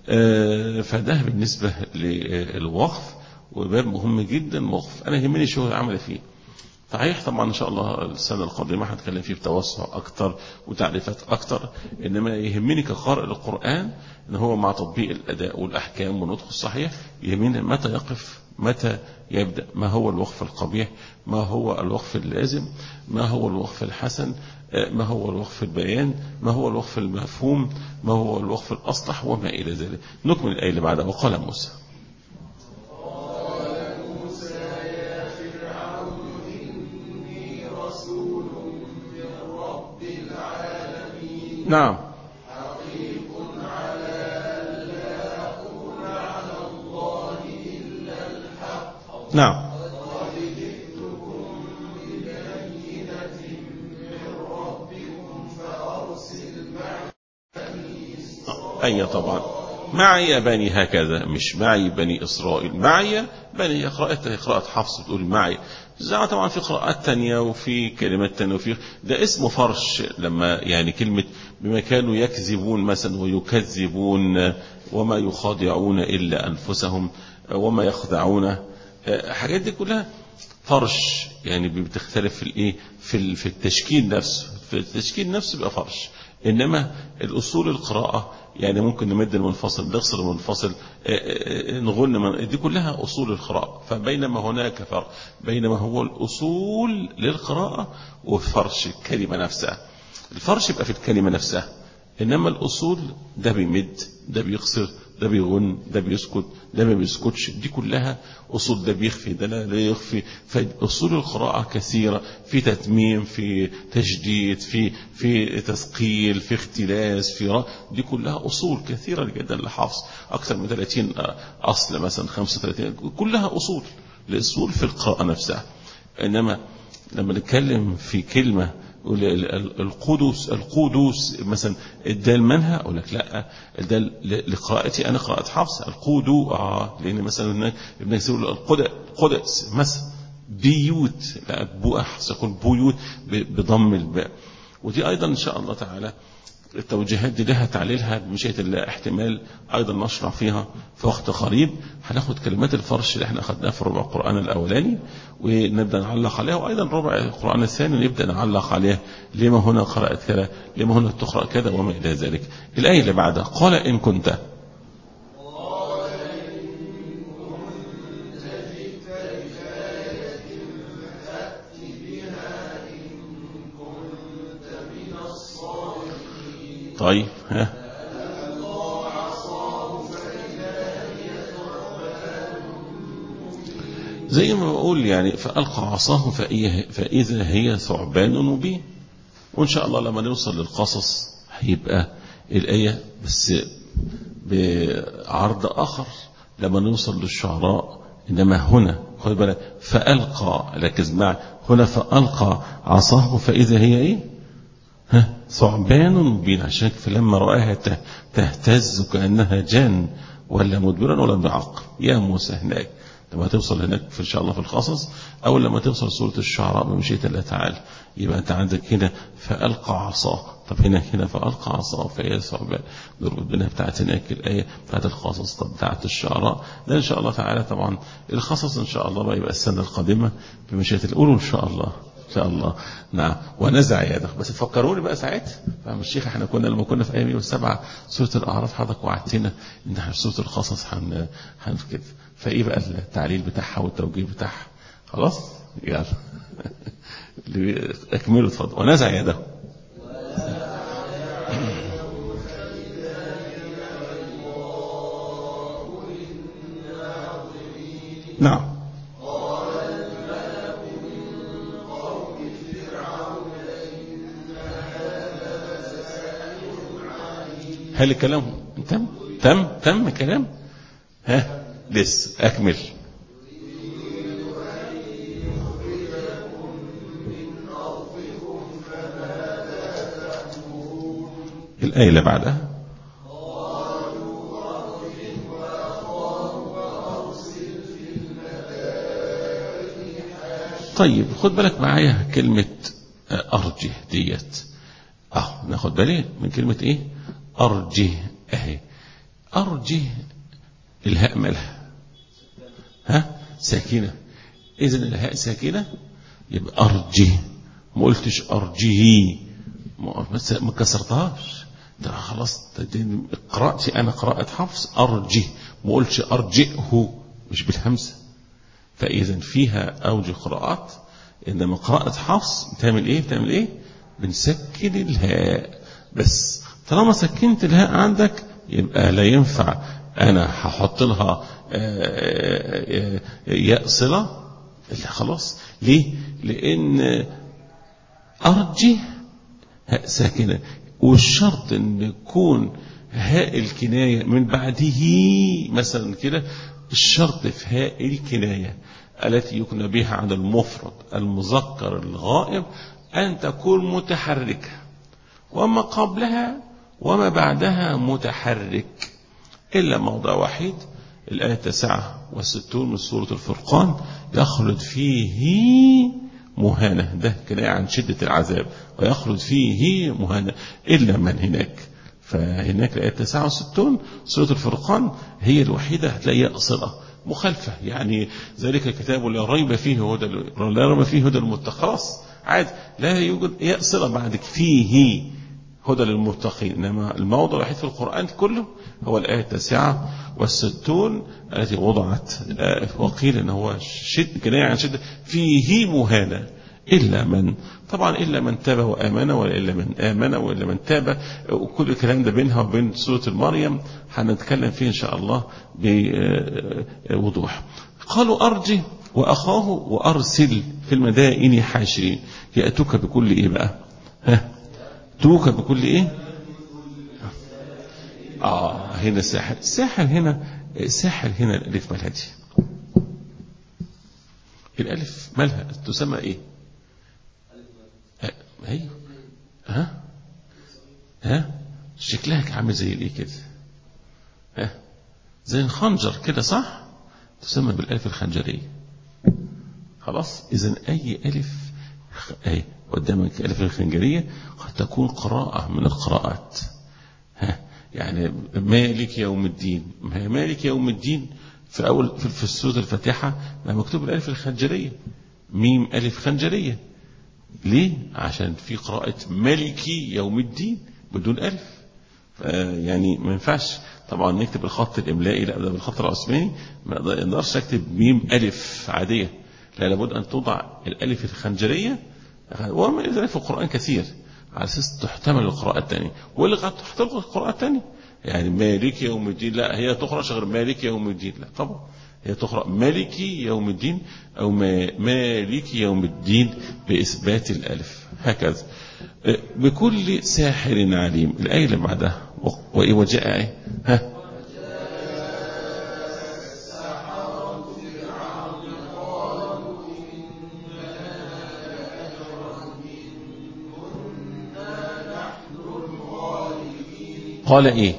فده بالنسبة للوقف وباب مهم جدا وقف أنا يهمني شغل عمل فيه صحيح طبعا إن شاء الله السنة القادمة هنتكلم فيه بتوسع أكتر وتعريفات أكتر إنما يهمني كقارئ للقرآن إن هو مع تطبيق الأداء والأحكام والنطق الصحيح يهمني متى يقف متى يبدأ ما هو الوقف القبيح ما هو الوقف اللازم ما هو الوقف الحسن ما هو الوقف البيان ما هو الوقف المفهوم ما هو الوقف الأصلح وما إلى ذلك نكمل الآية اللي بعدها وقال موسى نعم نعم أي طبعا معي بني هكذا مش معي بني إسرائيل معي بني قراءتها قراءة حفص بتقول معي زي طبعا في قراءات تانية وفي كلمات تانية وفي ده اسمه فرش لما يعني كلمة بما كانوا يكذبون مثلا ويكذبون وما يخادعون إلا أنفسهم وما يخدعون الحاجات دي كلها فرش يعني بتختلف في الايه في في التشكيل نفسه في التشكيل نفسه بيبقى فرش انما الاصول القراءه يعني ممكن نمد المنفصل نقصر المنفصل نغن من دي كلها اصول القراءه فبينما هناك فرق بين ما هو الاصول للقراءه وفرش الكلمه نفسها الفرش يبقى في الكلمه نفسها انما الاصول ده بيمد ده بيقصر ده بيغن ده بيسكت ده ما بيسكتش دي كلها أصول ده بيخفي ده لا يخفي فأصول القراءة كثيرة في تتميم في تجديد في في تثقيل في اختلاس في رأ... دي كلها أصول كثيرة جدا لحفظ أكثر من 30 أصل مثلا 35 كلها أصول الأصول في القراءة نفسها إنما لما نتكلم في كلمة القدس القدوس مثلا الدال منها اقول لك لا الدال لقراءتي انا قراءه حفص القودو اه لان مثلا هناك ابن كثير القدس مثلا بيوت لا بو يقول بيوت بضم الباء ودي ايضا ان شاء الله تعالى التوجيهات دي لها تعليلها بمشيئة الله احتمال أيضا نشرح فيها في وقت قريب هناخد كلمات الفرش اللي احنا أخذناها في ربع القرآن الأولاني ونبدأ نعلق عليها وأيضا ربع القرآن الثاني نبدأ نعلق عليها لما هنا قرأت كذا لما هنا تقرأ كذا وما إلى ذلك الآية اللي بعدها قال إن كنت طيب ها زي ما بقول يعني فألقى عصاه فإذا هي ثعبان مبين وإن شاء الله لما نوصل للقصص هيبقى الآية بس بعرض آخر لما نوصل للشعراء إنما هنا خد بالك فألقى ركز معي هنا فألقى عصاه فإذا هي إيه ها ثعبان مبين عشان فلما رآها تهتز كأنها جان ولا مدبرا ولا بعقل يا موسى هناك لما توصل هناك في إن شاء الله في القصص أو لما توصل سورة الشعراء بمشيئة الله تعالى يبقى أنت عندك هنا فألقى عصاه طب هنا هنا فألقى عصاه فهي ثعبان نربط بينها بتاعت هناك الآية بتاعت القصص طب بتاعت الشعراء ده إن شاء الله تعالى طبعا القصص إن شاء الله بقى يبقى السنة القادمة بمشيئة الأولى إن شاء الله إن شاء الله نعم ونزع يده بس تفكروني بقى ساعتها فاهم الشيخ احنا كنا لما كنا في ايام السبعه سوره الاعراف حضرتك وعدتنا ان احنا في سوره القصص هن هن كده فايه بقى التعليل بتاعها والتوجيه بتاعها خلاص يلا اكملوا اتفضل ونزع يده نعم هل الكلام تم تم تم كلام ها لسه اكمل الآية اللي بعدها طيب خد بالك معايا كلمة أرجه ديت اه ناخد بالي من كلمة ايه أرجه أهي أرجه الهاء مالها ها ساكنة إذا الهاء ساكنة يبقى أرجه ما قلتش أرجه ما كسرتهاش ده خلاص قرأتي أنا قراءة حفص أرجه ما قلتش أرجئه مش بالهمزة فإذا فيها أوجه قراءات إنما قراءة حفص بتعمل إيه بتعمل إيه بنسكن الهاء بس طالما سكنت الهاء عندك يبقى لا ينفع انا هحط لها ياء صله خلاص ليه لان ارجي هاء ساكنه والشرط ان يكون هاء الكنايه من بعده مثلا كده الشرط في هاء الكنايه التي يكنى بها عن المفرد المذكر الغائب ان تكون متحركه وما قبلها وما بعدها متحرك إلا موضع وحيد الآية التاسعة والستون من سورة الفرقان يخلد فيه مهانة ده كناية عن شدة العذاب ويخلد فيه مهانة إلا من هناك فهناك الآية التاسعة والستون سورة الفرقان هي الوحيدة هتلاقيها صلة مخالفة يعني ذلك الكتاب لا ريب فيه هدى لا ريب فيه هدى المتقين خلاص عاد لا يوجد ياء صلة بعد فيه هدى للمتقين إنما الموضع الوحيد في القرآن كله هو الآية التاسعة والستون التي وضعت وقيل أنه هو شد كناية عن شدة فيه مهانة إلا من طبعا إلا من تاب وآمن وإلا من آمن وإلا من تاب وكل الكلام ده بينها وبين سورة المريم هنتكلم فيه إن شاء الله بوضوح قالوا أرجي وأخاه وأرسل في المدائن حاشرين يأتوك بكل إيه بقى ها توك بكل إيه آه هنا ساحر الساحر هنا الساحر هنا الألف مالها دي الألف مالها تسمى إيه هي ها ها شكلها عامل زي الايه كده ها زي الخنجر كده صح تسمى بالالف الخنجريه خلاص اذا اي الف اي قدامك الف الخنجريه قد تكون قراءه من القراءات ها يعني مالك يوم الدين ما مالك يوم الدين في اول في, في سوره الفاتحه ما مكتوب الالف الخنجريه ميم الف خنجريه ليه؟ عشان في قراءة ملكي يوم الدين بدون ألف يعني ما ينفعش طبعا نكتب الخط الإملائي لا ده بالخط العثماني ما نقدرش أكتب ميم ألف عادية لا لابد أن توضع الألف الخنجرية وما ذلك في القرآن كثير على أساس تحتمل القراءة الثانية واللي قد تحتمل القراءة الثانية يعني مالك يوم الدين لا هي تقرأ غير مالك يوم الدين لا طبعا هي تقرأ مالكي يوم الدين أو مالك يوم الدين بإثبات الألف هكذا بكل ساحر عليم الآية اللي بعدها وإيه وجاء إيه ها قال ايه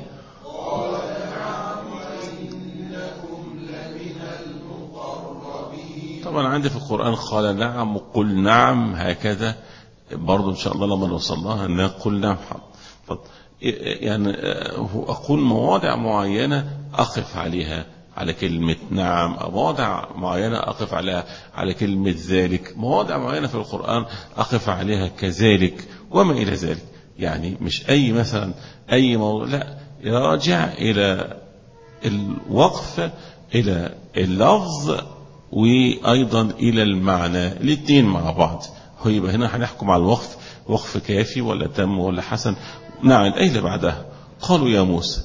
طبعا عندي في القرآن قال نعم قل نعم هكذا برضو إن شاء الله لما نوصل لها نقول نعم طب يعني أقول مواضع معينة أقف عليها على كلمة نعم مواضع معينة أقف عليها على كلمة ذلك مواضع معينة في القرآن أقف عليها كذلك وما إلى ذلك يعني مش أي مثلا أي موضوع لا يراجع إلى الوقف إلى اللفظ وأيضا إلى المعنى الاثنين مع بعض هو يبقى هنا هنحكم على الوقف وقف كافي ولا تم ولا حسن نعم الآية اللي بعدها قالوا يا موسى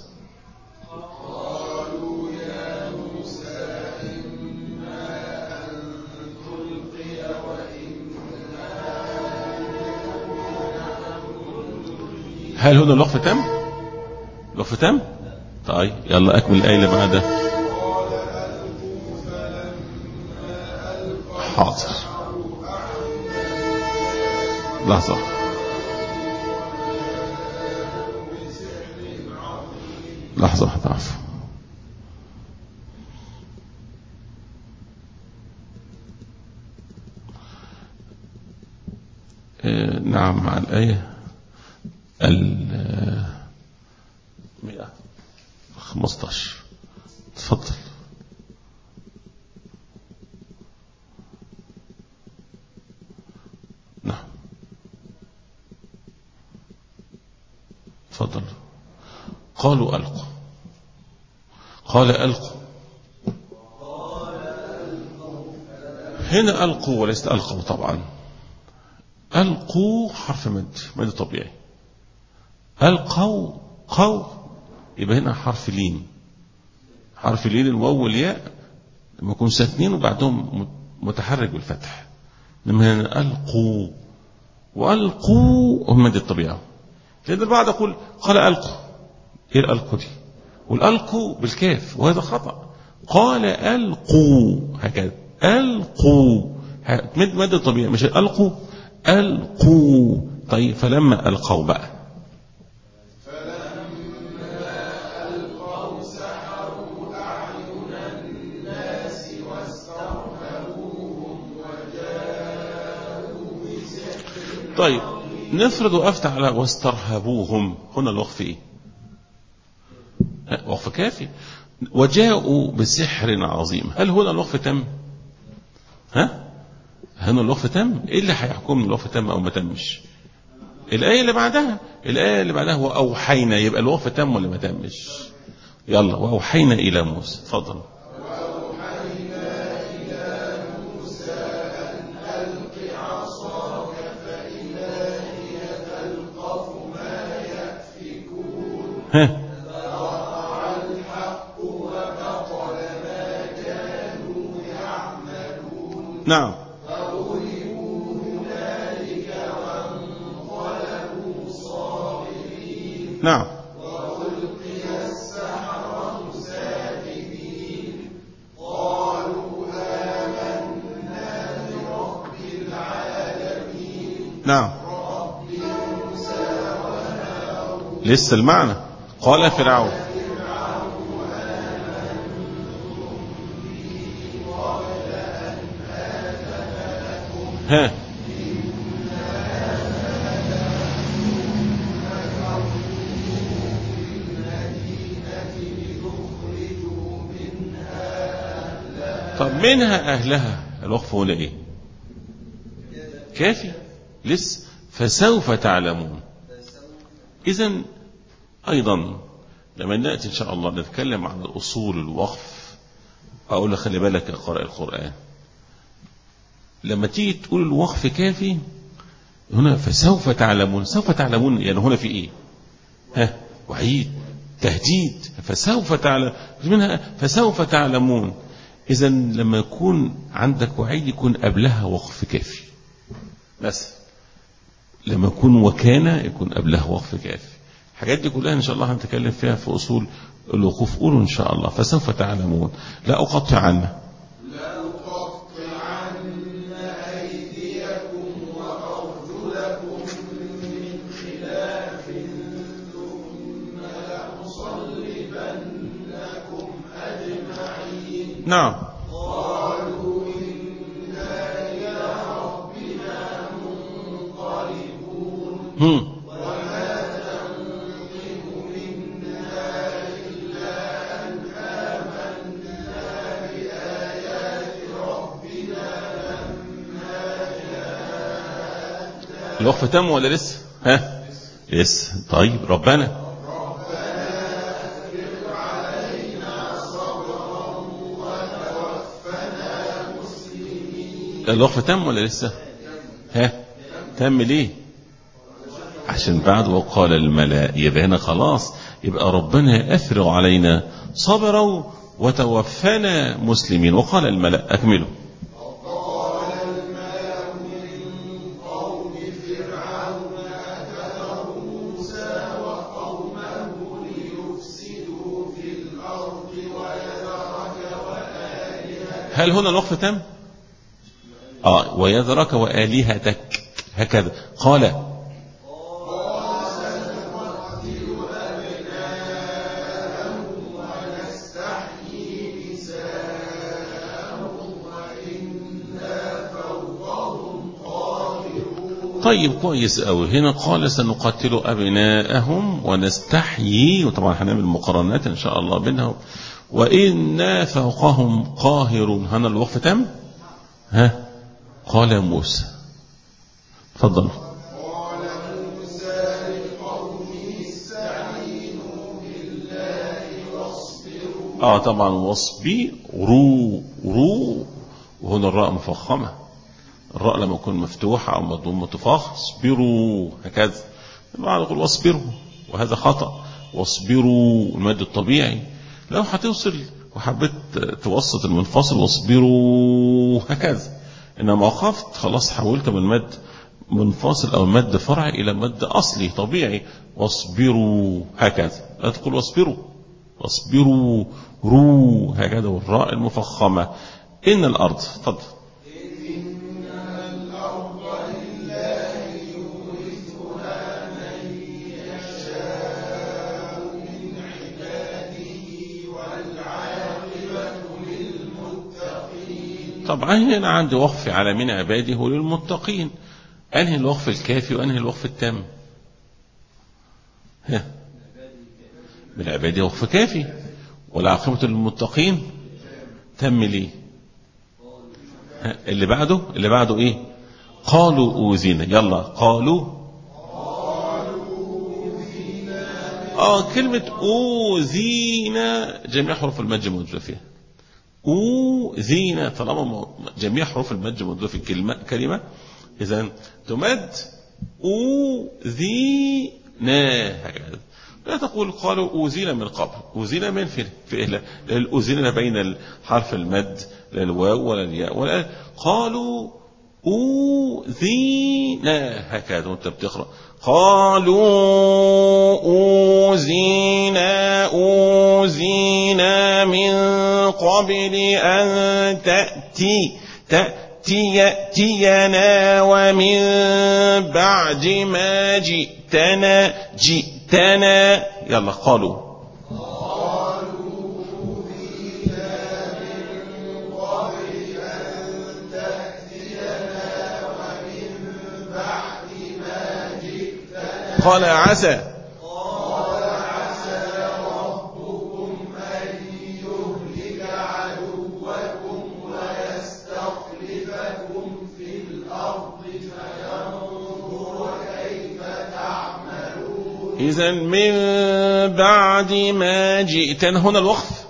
هل هنا الوقف تم الوقف تم طيب يلا أكمل الآية اللي بعدها حاضر لحظة لحظة واحدة عفوا آه نعم مع الآية ال 115 تفضل نعم تفضل قالوا ألقوا قال ألقوا هنا ألقوا وليست ألقوا طبعا ألقوا حرف مد مد طبيعي ألقوا قو يبقى هنا حرف لين حرف لين الواو والياء لما يكون ساكنين وبعدهم متحرك بالفتح لما هنا ألقوا وألقوا هم مد الطبيعي لأن البعض يقول قال ألقوا إيه الألقوا دي والألقوا بالكاف وهذا خطأ قال ألقوا هكذا ألقوا مد مد الطبيعي مش ألقوا ألقوا طيب فلما ألقوا بقى طيب نفرض وقفت على واسترهبوهم هنا الوقف ايه وقف كافي وجاءوا بسحر عظيم هل هنا الوقف تم ها هنا الوقف تم ايه اللي هيحكم الوقف تم او ما تمش الآية اللي بعدها الآية اللي بعدها وأوحينا يبقى الوقف تم ولا ما تمش يلا وأوحينا إلى موسى اتفضل ها نعم نعم نعم لسه المعنى قال فرعون ها طب منها أهلها الوقف هنا إيه كافي لسه فسوف تعلمون إذا أيضا لما نأتي إن شاء الله نتكلم عن أصول الوقف أقول لك خلي بالك يا قارئ القرآن لما تيجي تقول الوقف كافي هنا فسوف تعلمون سوف تعلمون يعني هنا في إيه ها وعيد تهديد فسوف تعلم منها فسوف تعلمون إذا لما يكون عندك وعيد يكون قبلها وقف كافي بس لما يكون وكان يكون قبلها وقف كافي الحاجات دي كلها ان شاء الله هنتكلم فيها في اصول الوقوف قولوا ان شاء الله فسوف تعلمون لا اقطع عنه نعم قالوا إنا إلى ربنا منقلبون وما تنقم منا إلا أن آمنا بآيات ربنا لما جاءتنا الوقف تم ولا لسه؟ ها؟ لسه طيب ربنا الوقف تم ولا لسه ها تم ليه عشان بعد وقال الملأ يبقى هنا خلاص يبقى ربنا أفرغ علينا صبروا وتوفنا مسلمين وقال الملأ أكملوا وقال الملأ من قوم فرعون أتذر موسى وقومه ليفسدوا في الأرض ويذرك وآلهتك هل هنا الوقف تم؟ آه ويذرك وآلهتك هكذا قال طيب كويس قوي هنا قال سنقتل أبناءهم ونستحيي وطبعا هنعمل مقارنات إن شاء الله بينهم وإنا فوقهم قاهرون هنا الوقف تم ها قال موسى تفضل قال موسى لقومه استعينوا بالله واصبروا اه طبعا واصبروا رو وهنا الراء مفخمه الراء لما تكون مفتوحه او مضمومه تفاخ اصبروا هكذا بعض يقول واصبروا وهذا خطا واصبروا المد الطبيعي لو هتوصل وحبيت توسط المنفصل واصبروا هكذا انما وقفت خلاص حولت من مد منفصل او مد فرعي الى مد اصلي طبيعي واصبروا هكذا لا تقول واصبروا واصبروا رو هكذا والراء المفخمه ان الارض تفضل طبعا هنا عندي وقف على من عباده للمتقين أنهي الوقف الكافي وأنهي الوقف التام ها من عباده وقف كافي والعاقبة للمتقين تم ليه اللي بعده اللي بعده ايه قالوا اوذينا يلا قالوا اه كلمة اوذينا جميع حروف المد موجودة فيها أوذينا طالما جميع حروف المد موجودة في الكلمة كلمة إذا تمد أوذينا هكذا لا تقول قالوا أوذينا من قبل أوذينا من في في الأوذينا بين حرف المد لا الواو ولا الياء ولا قالوا أوذينا هكذا وأنت بتقرأ قالوا أوذينا أوذينا من قبل أن تأتي تأتي يأتينا ومن بعد ما جئتنا جئتنا يلا قالوا قال عسى قال عسى ربكم أن يهلك عدوكم ويستخلفكم في الأرض فينظر كيف تعملون إذا من بعد ما جئتنا هنا الوقف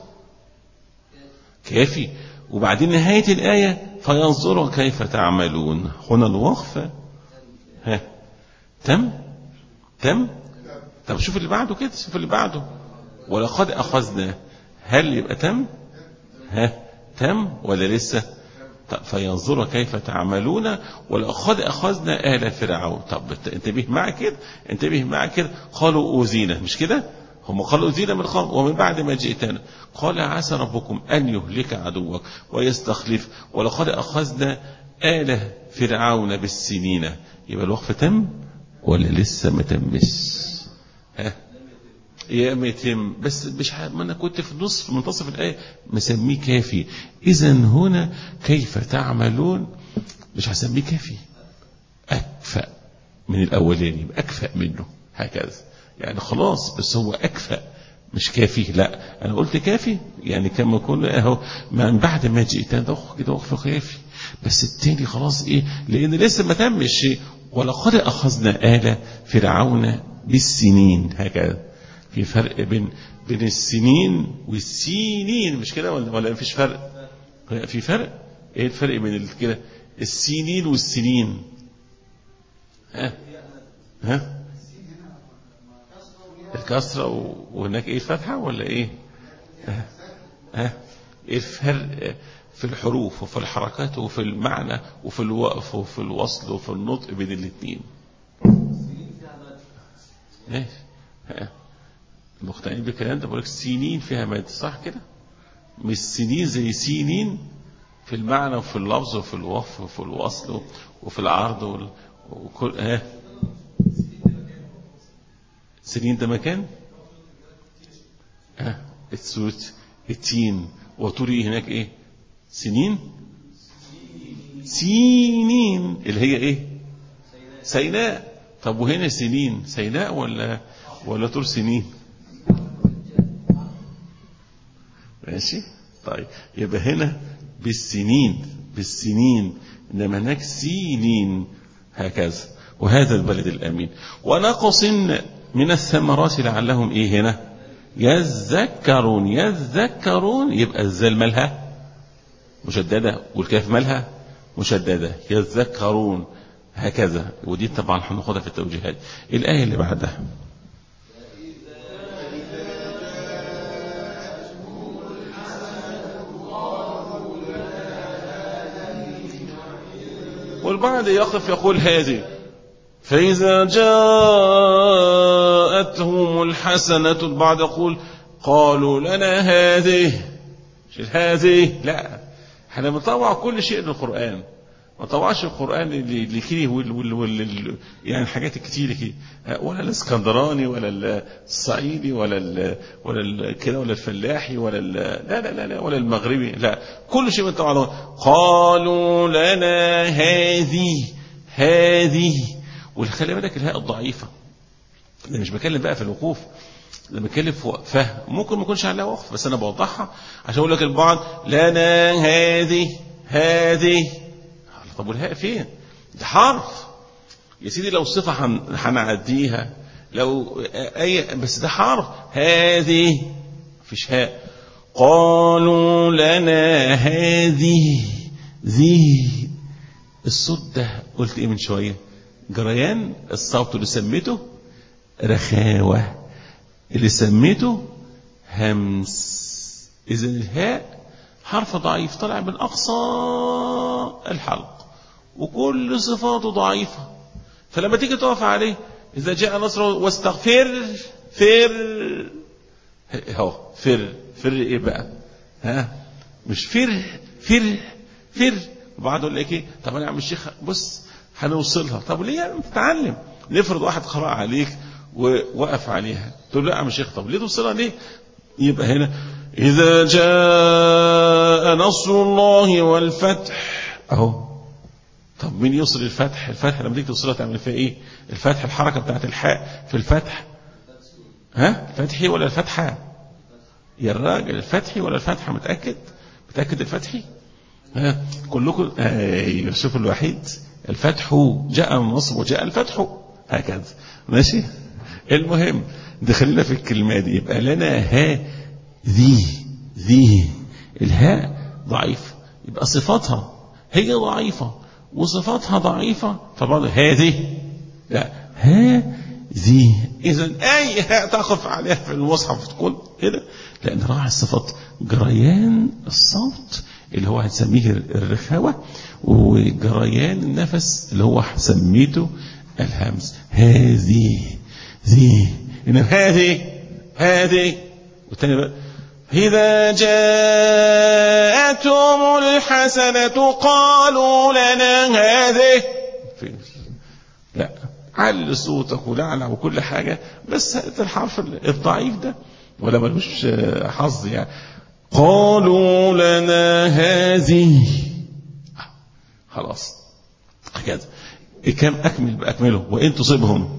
كافي وبعدين نهاية الآية فينظروا كيف تعملون هنا الوقف ها تم تم طب شوف اللي بعده كده شوف اللي بعده ولقد أخذنا هل يبقى تم ها تم ولا لسه طب فينظر كيف تعملون ولقد أخذنا آل فرعون طب انتبه معي كده انتبه معي كده قالوا أوذينا مش كده هم قالوا أوذينا من قبل ومن بعد ما جئتنا قال عسى ربكم أن يهلك عدوك ويستخلف ولقد أخذنا آل فرعون بالسنين يبقى الوقف تم ولا لسه ما تمش ها يا ما يتم بس مش ح... ما انا كنت في نصف منتصف الايه مسميه كافي اذا هنا كيف تعملون مش هسميه كافي اكفأ من الاولاني اكفأ منه هكذا يعني خلاص بس هو اكفأ مش كافي لا انا قلت كافي يعني كما يكون اهو من بعد ما جئت ده كده وقف كافي بس التاني خلاص ايه لان لسه ما تمش شيء ولقد اخذنا آل فرعون بالسنين هكذا في فرق بين بين السنين والسينين مش كده ولا ولا مفيش فرق في فرق ايه الفرق بين كده السينين والسنين ها ها الكسرة وهناك ايه الفتحة ولا ايه ها ها ايه الفرق في الحروف وفي الحركات وفي المعنى وفي الوقف وفي الوصل وفي النطق بين الاثنين ماشي مقتنعين بالكلام ده بقول لك سنين فيها مادة صح كده مش سنين زي سنين في المعنى وفي اللفظ وفي الوقف وفي الوصل وفي العرض وال... وكل ها سنين ده مكان ها السوت التين وتري هناك ايه سنين سنين اللي هي ايه سيناء طب وهنا سنين سيناء ولا ولا طول سنين ماشي طيب يبقى هنا بالسنين بالسنين انما هناك سنين هكذا وهذا البلد الامين ونقص من الثمرات لعلهم ايه هنا يذكرون يذكرون يبقى الزال مالها مشددة والكاف مالها مشددة يذكرون هكذا ودي طبعا هناخدها في التوجيهات الآية اللي بعدها والبعض يقف يقول هذه فإذا جاءتهم الحسنة البعض يقول قالوا لنا هذه مش هذه لا احنا بنطوع كل شيء للقرآن ما طوعش القرآن اللي كده وال وال وال يعني الحاجات الكتيرة كده ولا الاسكندراني ولا الصعيدي ولا ال ولا ال كده ولا الفلاحي ولا ال لا لا لا لا ولا المغربي لا كل شيء بنطوع له قالوا لنا هذه هذه وخلي بالك الهاء الضعيفة أنا مش بكلم بقى في الوقوف لما بتكلم في فهم ممكن ما يكونش عليها وقف بس انا بوضحها عشان اقول لك البعض لنا هذه هذه طب والهاء فين؟ ده حرف يا سيدي لو صفة هنعديها لو اي بس ده حرف هذه مفيش هاء قالوا لنا هذه ذي الصوت ده قلت ايه من شويه جريان الصوت اللي سميته رخاوه اللي سميته همس إذا الهاء حرف ضعيف طلع من أقصى الحلق وكل صفاته ضعيفة فلما تيجي تقف عليه إذا جاء نصر واستغفر فر اهو فر فر ايه بقى ها مش فر فر فر وبعد يقول لك ايه طب انا يا عم الشيخ بص هنوصلها طب ليه يعني تتعلم نفرض واحد قرأ عليك ووقف عليها تقول له يا عم الشيخ طب ليه توصلها ليه يبقى هنا إذا جاء نصر الله والفتح أهو طب مين يوصل الفتح الفتح لما تيجي توصلها تعمل فيها ايه الفتح الحركة بتاعت الحاء في الفتح ها فتحي ولا الفتحة يا الراجل الفتحي ولا الفتحة متأكد متأكد الفتحي ها كلكم ايوه شوف الوحيد الفتح جاء النصب وجاء الفتح هكذا ماشي المهم دخلنا في الكلمة دي يبقى لنا ها ذي ذي الهاء ضعيف يبقى صفاتها هي ضعيفة وصفاتها ضعيفة طبعا هذه لا هذه إذا أي هاء تقف عليها في المصحف تكون كده لأن راعي الصفات جريان الصوت اللي هو هنسميه الرخاوة وجريان النفس اللي هو سميته الهمز هذه ذي إنما هذه هذه والتاني بقى إذا جاءتهم الحسنة قالوا لنا هذه لا علي صوتك ولعلع وكل حاجة بس الحرف الضعيف ده ولا ملوش حظ يعني قالوا لنا هذه خلاص هكذا كم أكمل بأكمله وإن تصبهم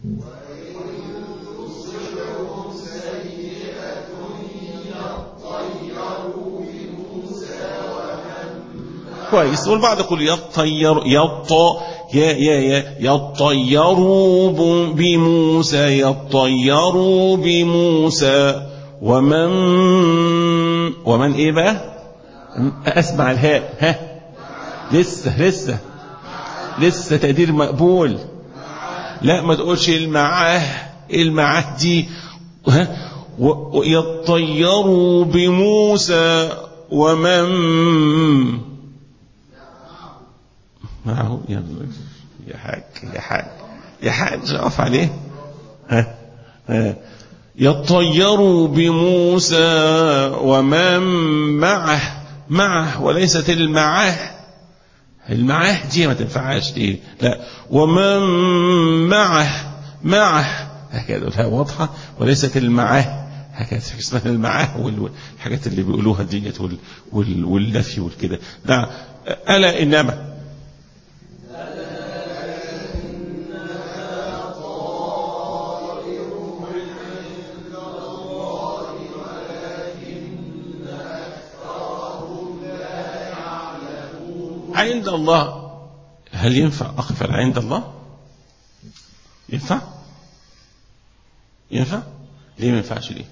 كويس والبعض يقول يطير يط يا يا يا يطيروا بموسى يطيروا بموسى ومن ومن ايه بقى اسمع الهاء ها لسه لسه لسه تقدير مقبول لا ما تقولش المعاه المعاه دي ها ويطيروا بموسى ومن معه يا يا حاج يا حاج يا حاج اقف عليه ها ها يطيروا بموسى ومن معه معه وليست المعاه المعاه دي ما تنفعش دي لا ومن معه معه هكذا الهاء واضحة وليست المعاه هكذا اسمها المعاه والحاجات اللي بيقولوها ديت والنفي والكده ده ألا إنما عند الله هل ينفع أقف على عند الله ينفع ينفع ليه ما ينفعش ليه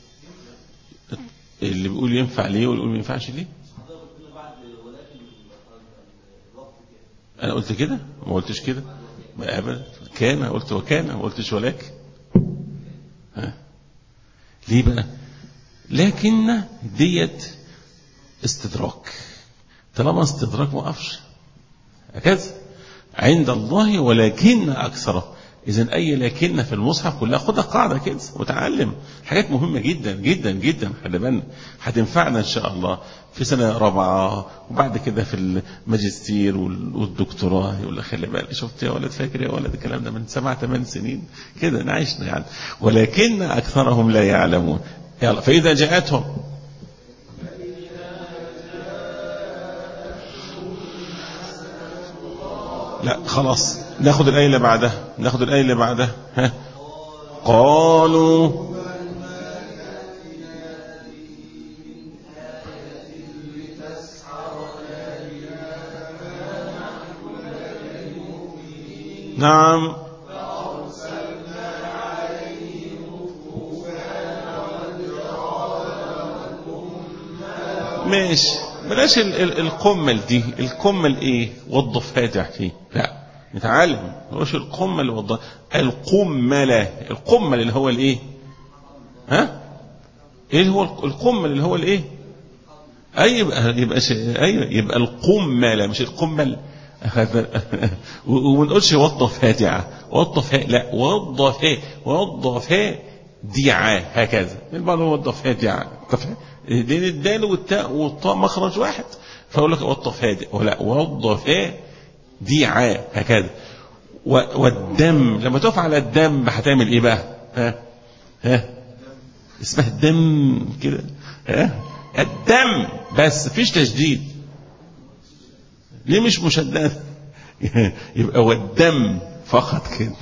اللي بيقول ينفع ليه واللي بيقول ما ينفعش ليه انا قلت كده ما قلتش كده ما ابدا كان قلت وكان ما قلتش ولكن ها ليه بقى لكن ديت استدراك طالما استدراك ما وقفش هكذا عند الله ولكن أكثره إذا أي لكن في المصحف كلها خدها قاعدة كده وتعلم حاجات مهمة جدا جدا جدا خلي بالنا هتنفعنا إن شاء الله في سنة رابعة وبعد كده في الماجستير والدكتوراه يقول لك خلي بالك شفت يا ولد فاكر يا ولد الكلام ده من سبع ثمان سنين كده نعيشنا يعني ولكن أكثرهم لا يعلمون يلا فإذا جاءتهم لا خلاص ناخد الآية اللي بعدها ناخد الآية اللي بعدها ها قالوا نعم ماشي بلاش ال- ال- القمل دي القمل ايه وظف فاتح فيه لا نتعلم مش القمل وظف القملة القمل اللي هو الايه ها ايه هو القمل اللي هو الايه اي يبقى يبقى شيء ايوه يبقى القملة مش القمل وما نقولش وظف فاتعة وظف لا وظف وظف دعاء هكذا البعض وظف فاتعة لان الدال والتاء والطاء مخرج واحد فاقول لك وظف هادئ ولا وظف دعاء هكذا والدم لما تقف على الدم هتعمل ايه بقى ها ها اسمها الدم كده ها الدم بس مفيش تشديد ليه مش مشدد يبقى والدم فقط كده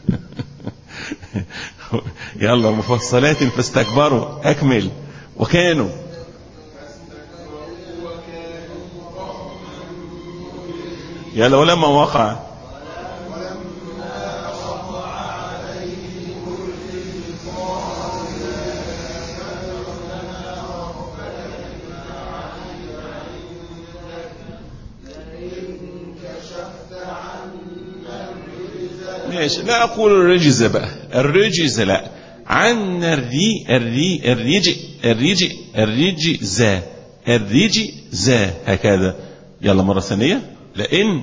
يلا مفصلات فاستكبروا اكمل وكانوا يلا ولما وقع ماشي لا أقول الرجز بقى الرجز لا عن الري الري الرج الرج الرجز الرجي ذا هكذا يلا مرة ثانية لئن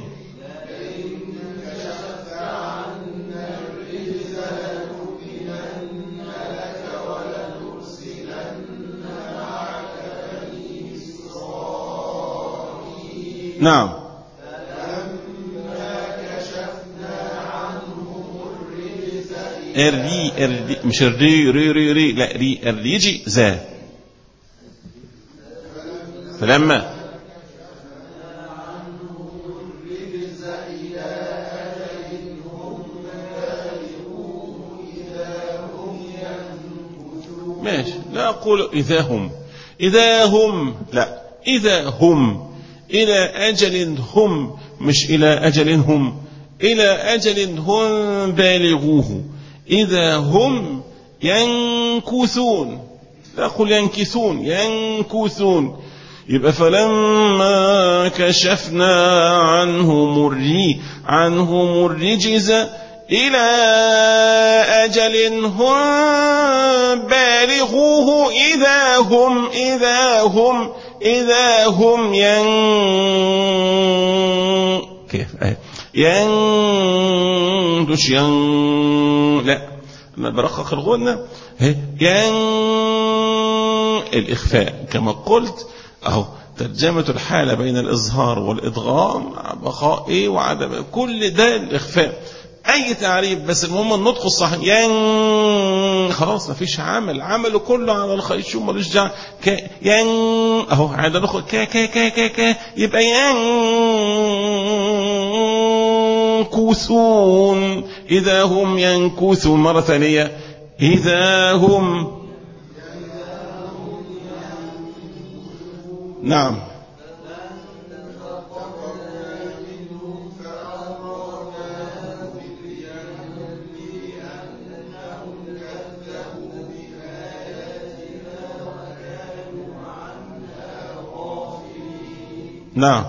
نعم الري الري مش الري ري ري ري لا ري الريجي ذا فلما ماشي لا أقول إذا هم إذا هم لا إذا هم إلى أجل هم مش إلى أجل هم إلى أجل هم بالغوه إذا هم ينكثون لا أقول ينكثون ينكثون يبقى فلما كشفنا عنهم الري عنهم الرجز إلى أجل هم بالغوه إذا هم إذا هم إذا هم ين كيف يندش ين لا أنا برقق الغنة ين الإخفاء كما قلت أهو ترجمة الحالة بين الإظهار والإدغام بقاء إيه وعدم كل ده الإخفاء أي تعريف بس المهم النطق الصحيح ين خلاص ما فيش عمل عمله كله على الخيشوم ملوش دعوة ك ين أهو عاد ناخد ك ك ك ك ك يبقى ينكثون إذا هم ينكثون مرة ثانية إذا هم نعم نعم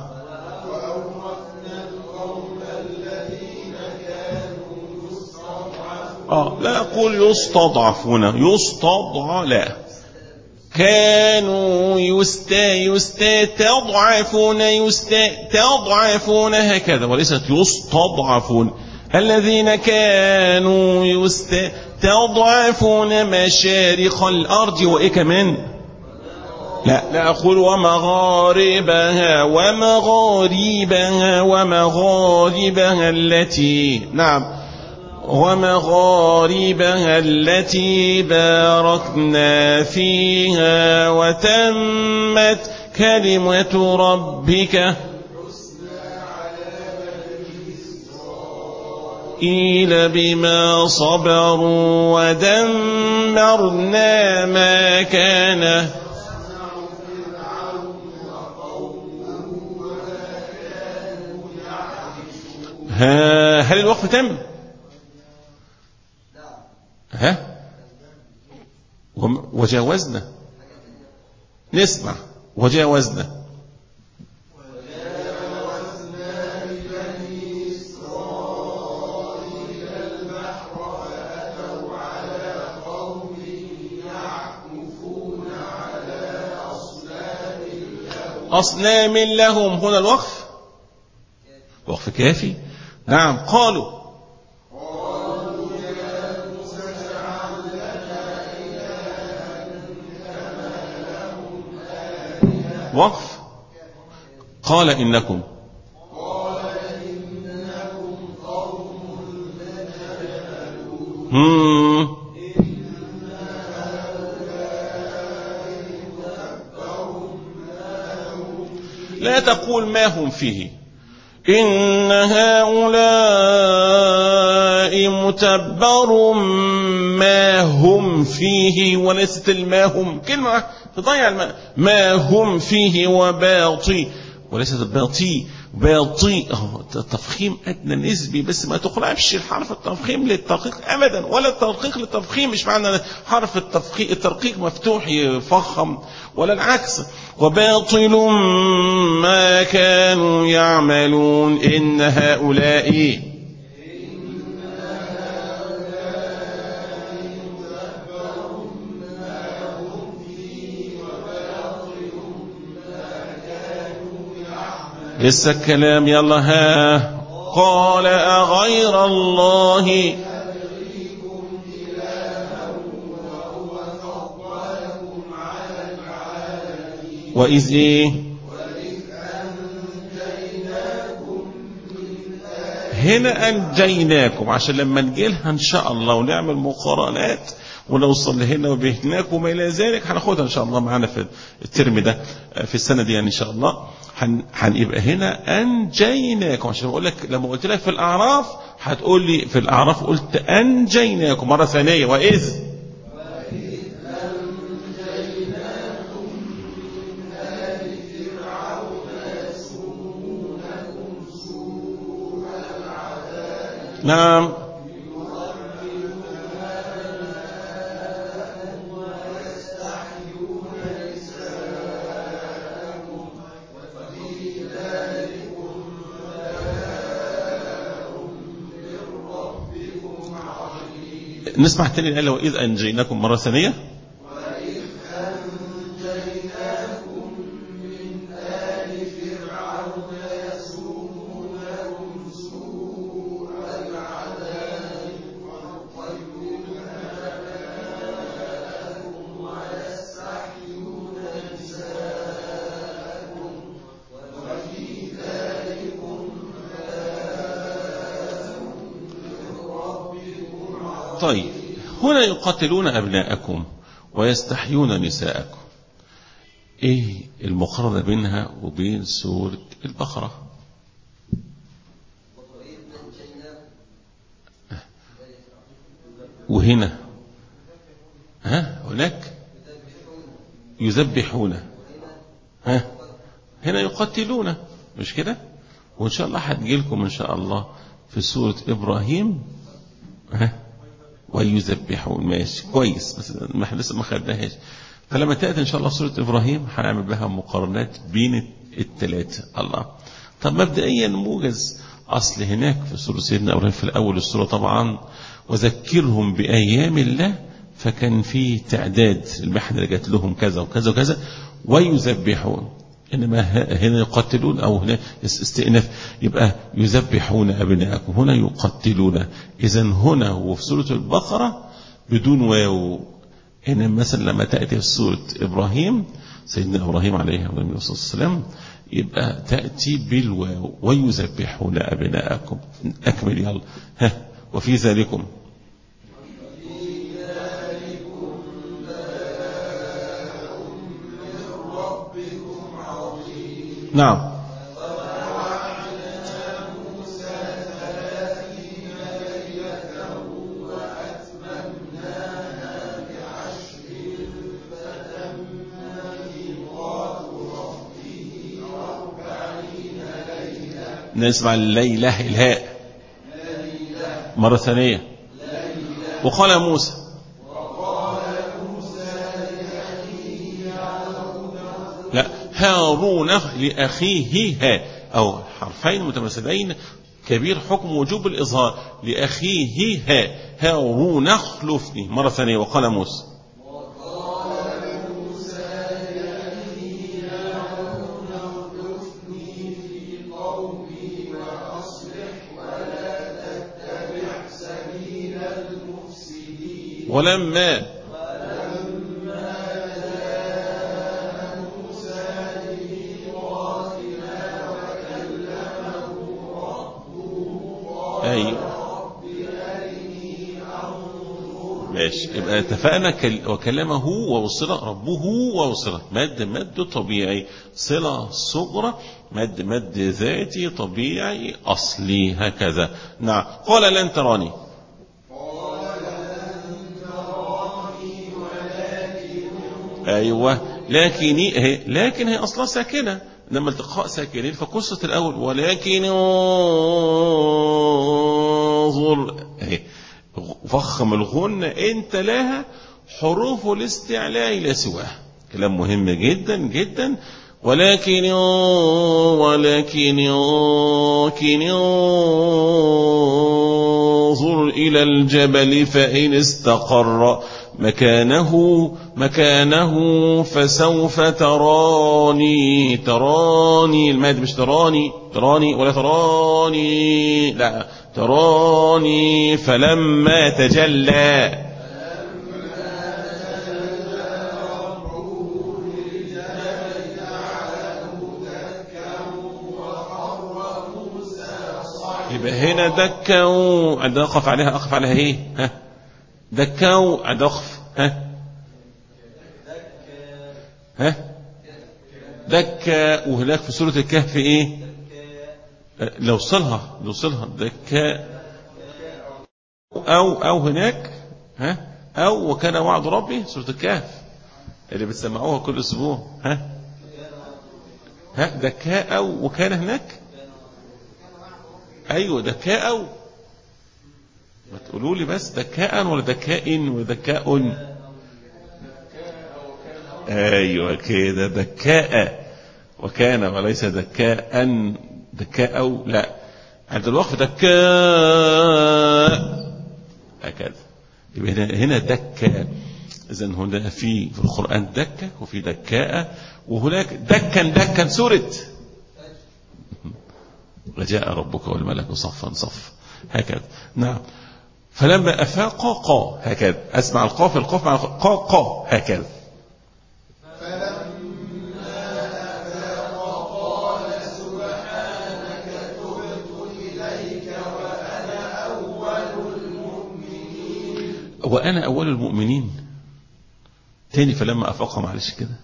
آه لا أقول يستضعفون يستضع لا كانوا يستا يستا تضعفون يستا تضعفون هكذا وليست يستضعفون الذين كانوا يستا تضعفون مشارق الأرض وإيه كمان لا لا أقول ومغاربها ومغاربها ومغاربها التي نعم ومغاربها التي باركنا فيها وتمت كلمة ربك إلى بما صبروا ودمرنا ما كان ها هل الوقف تم ها وجاوزنا نسمع وجاوزنا أصنام لهم هنا الوقف وقف كافي نعم قالوا وقف قال إنكم هم لا تقول ما هم فيه إن هؤلاء متبر ما هم فيه وليست الماء هم كلمة تضيع الماء ما هم فيه وباطي وليست باطي باطي تفخيم أدنى نسبي بس ما تقرأش الحرف التفخيم للترقيق أبدا ولا الترقيق للتفخيم مش معنى حرف التفخيم الترقيق مفتوح يفخم ولا العكس وباطل ما كانوا يعملون إن هؤلاء لسه الكلام يلا ها قال أغير الله وإذ إيه هنا أنجيناكم عشان لما نجيلها إن شاء الله ونعمل مقارنات ونوصل لهنا وبهناك وما إلى ذلك هناخدها إن شاء الله معانا في الترم ده في السنة دي يعني إن شاء الله هنبقى هنا أنجيناكم عشان بقول لك لما قلت لك في الأعراف هتقول لي في الأعراف قلت أنجيناكم مرة ثانية وإذ نعم نسمع تاني الآية وإذ أنجيناكم مرة ثانية طيب هنا يقاتلون أبناءكم ويستحيون نساءكم إيه المقارنة بينها وبين سورة البقرة وهنا ها هناك يذبحون ها هنا يقتلون مش كده وإن شاء الله هتجيلكم إن شاء الله في سورة إبراهيم ها ويذبحون ماشي كويس بس ما احنا لسه ما خدناهاش فلما تاتي ان شاء الله سوره ابراهيم هنعمل بها مقارنات بين الثلاثه الله طب مبدئيا موجز اصل هناك في سوره سيدنا ابراهيم في الاول السوره طبعا وذكرهم بايام الله فكان في تعداد المحنه اللي جات لهم كذا وكذا وكذا ويذبحون انما هنا يقتلون او هنا استئناف يبقى يذبحون ابناءكم هنا يقتلون اذا هنا وفي سوره البقره بدون واو هنا مثلا لما تاتي في سوره ابراهيم سيدنا ابراهيم عليه الصلاه والسلام يبقى تاتي بالواو ويذبحون ابناءكم اكمل يلا ها وفي ذلكم نعم نسمع الليلة الهاء مرة ثانية وقال موسى لا هارون لأخيه ها أو حرفين متماثلين كبير حكم وجوب الإظهار لأخيه ها هارون اخلفني مرة ثانية وقال موسى ولما أيوة ماشي يبقى اتفقنا كل... وكلمه ووصله ربه ووصله مد مد طبيعي صلة صغرى مد مد ذاتي طبيعي أصلي هكذا نعم قال لن تراني أيوة لكن هي لكن هي أصلا ساكنة لما التقاء ساكنين فقصة الأول ولكن انظر اهي فخم الغنة انت لها حروف الاستعلاء لا سواها كلام مهم جدا جدا ولكن ولكن ولكن انظر إلى الجبل فإن استقر مكانه مكانه فسوف تراني تراني الماد مش تراني تراني ولا تراني لا تراني فلما تجلى يبقى هنا دكوا عند اقف عليها اقف عليها ايه ها دكوا عند اقف ها ها دكا وهناك في سورة الكهف ايه لو صلها لو صلها دكا او او هناك ها او وكان وعد ربي سورة الكهف اللي بتسمعوها كل اسبوع ها ها دكاء او وكان هناك ايوه دكاء او ما تقولوا لي بس دكاء ولا دكاء ودكاء ايوه كده دكاء وكان وليس دكاء دكاء او لا عند الوقف دكاء هكذا يبقى هنا هنا دكاء اذا هنا في في القران دكه وفي دكاء وهناك دكا دكا سوره وجاء ربك والملك صفا صفا هكذا نعم فلما أفاق قا هكذا أسمع القاف القاف مع قا قا هكذا وأنا أول المؤمنين تاني فلما أفاق معلش كده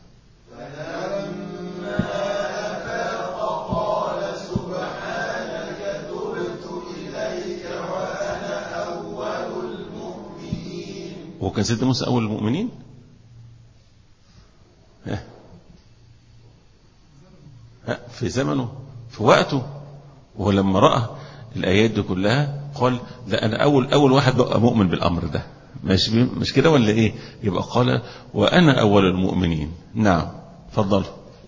هو كان سيدنا موسى أول المؤمنين ها ها في زمنه في وقته وهو لما رأى الآيات دي كلها قال ده أنا أول أول واحد بقى مؤمن بالأمر ده مش مش كده ولا إيه يبقى قال وأنا أول المؤمنين نعم تفضل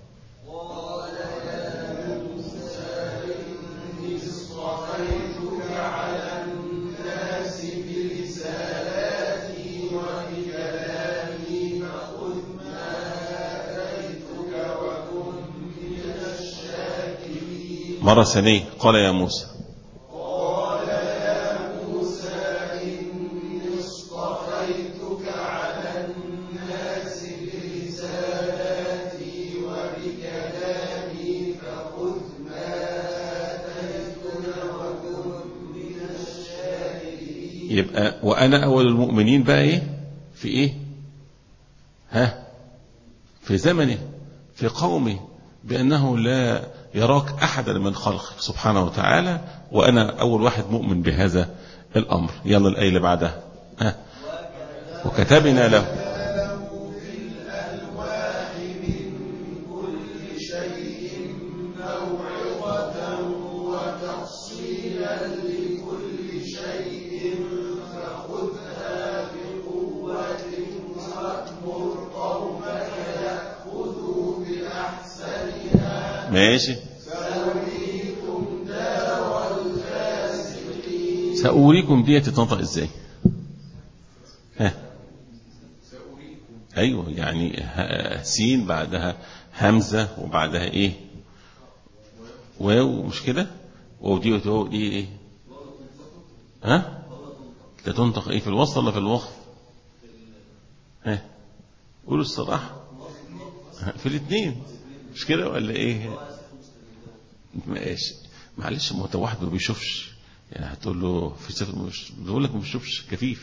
مرة ثانية قال يا موسى قال يا موسى إني اصطفيتك على الناس برسالاتي وبكلامي فخذ ما آتيتك وكن من الشاكرين يبقى وأنا أول المؤمنين بقى إيه في إيه ها في زمنه في قومه بأنه لا يراك أحدا من خلقك سبحانه وتعالى وأنا أول واحد مؤمن بهذا الأمر يلا الآية اللي بعدها ها وكتبنا له له في الألواح من كل شيء موعظة وتفصيلا لكل شيء فخذها بقوة وأمر قومك يأخذوا بأحسنها ماشي سأريكم دار الفاسقين سأوريكم دي تتنطق ازاي ها ايوه يعني ه- سين بعدها همزة وبعدها ايه واو مش كده واو دي واو دي ايه ها لا تنطق ايه في الوسط ولا في الوقف ها قولوا الصراحة ها، في الاثنين مش كده ولا ايه ماشي معلش ما هو واحد ما بيشوفش يعني هتقول له في سفر مش بيقول لك ما بيشوفش كفيف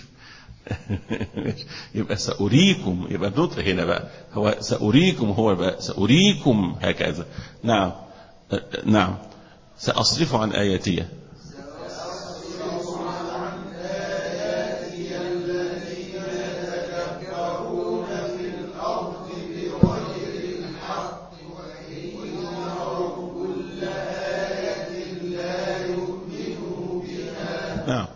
يبقى سأريكم يبقى النطق هنا بقى هو سأريكم هو بقى سأريكم هكذا نعم أه، نعم سأصرف عن آياتي نعم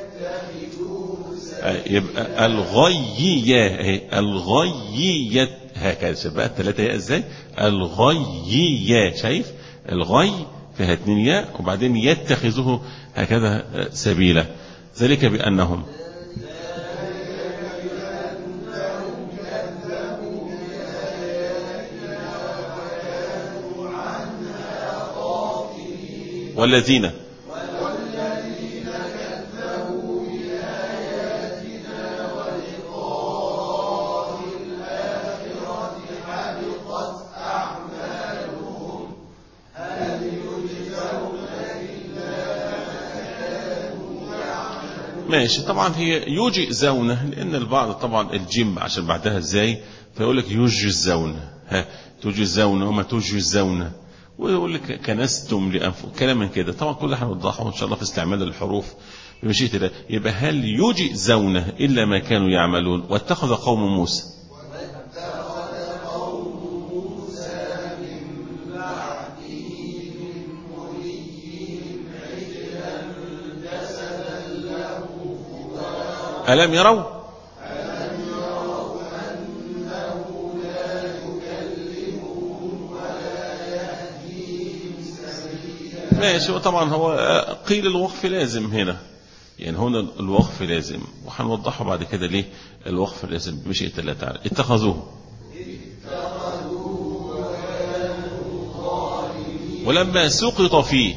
يبقى الغي الغي هكذا شوف بقى الثلاثة ياء ازاي الغي يا شايف الغي فيها اتنين ياء وبعدين يتخذه هكذا سبيلا ذلك بأنهم والذين ماشي طبعا هي يجزون لان البعض طبعا الجيم عشان بعدها ازاي فيقول لك يجزون ها تجزون وما تجزون ويقول لك كنستم لانفسكم كلام من كده طبعا كل ده هنوضحه ان شاء الله في استعمال الحروف بمشيئه الله يبقى هل يجزون الا ما كانوا يعملون واتخذ قوم موسى ألم يروا ماشي وطبعا هو قيل الوقف لازم هنا يعني هنا الوقف لازم وهنوضحه بعد كده ليه الوقف لازم بمشيئة الله تعالى اتخذوه ولما سقط فيه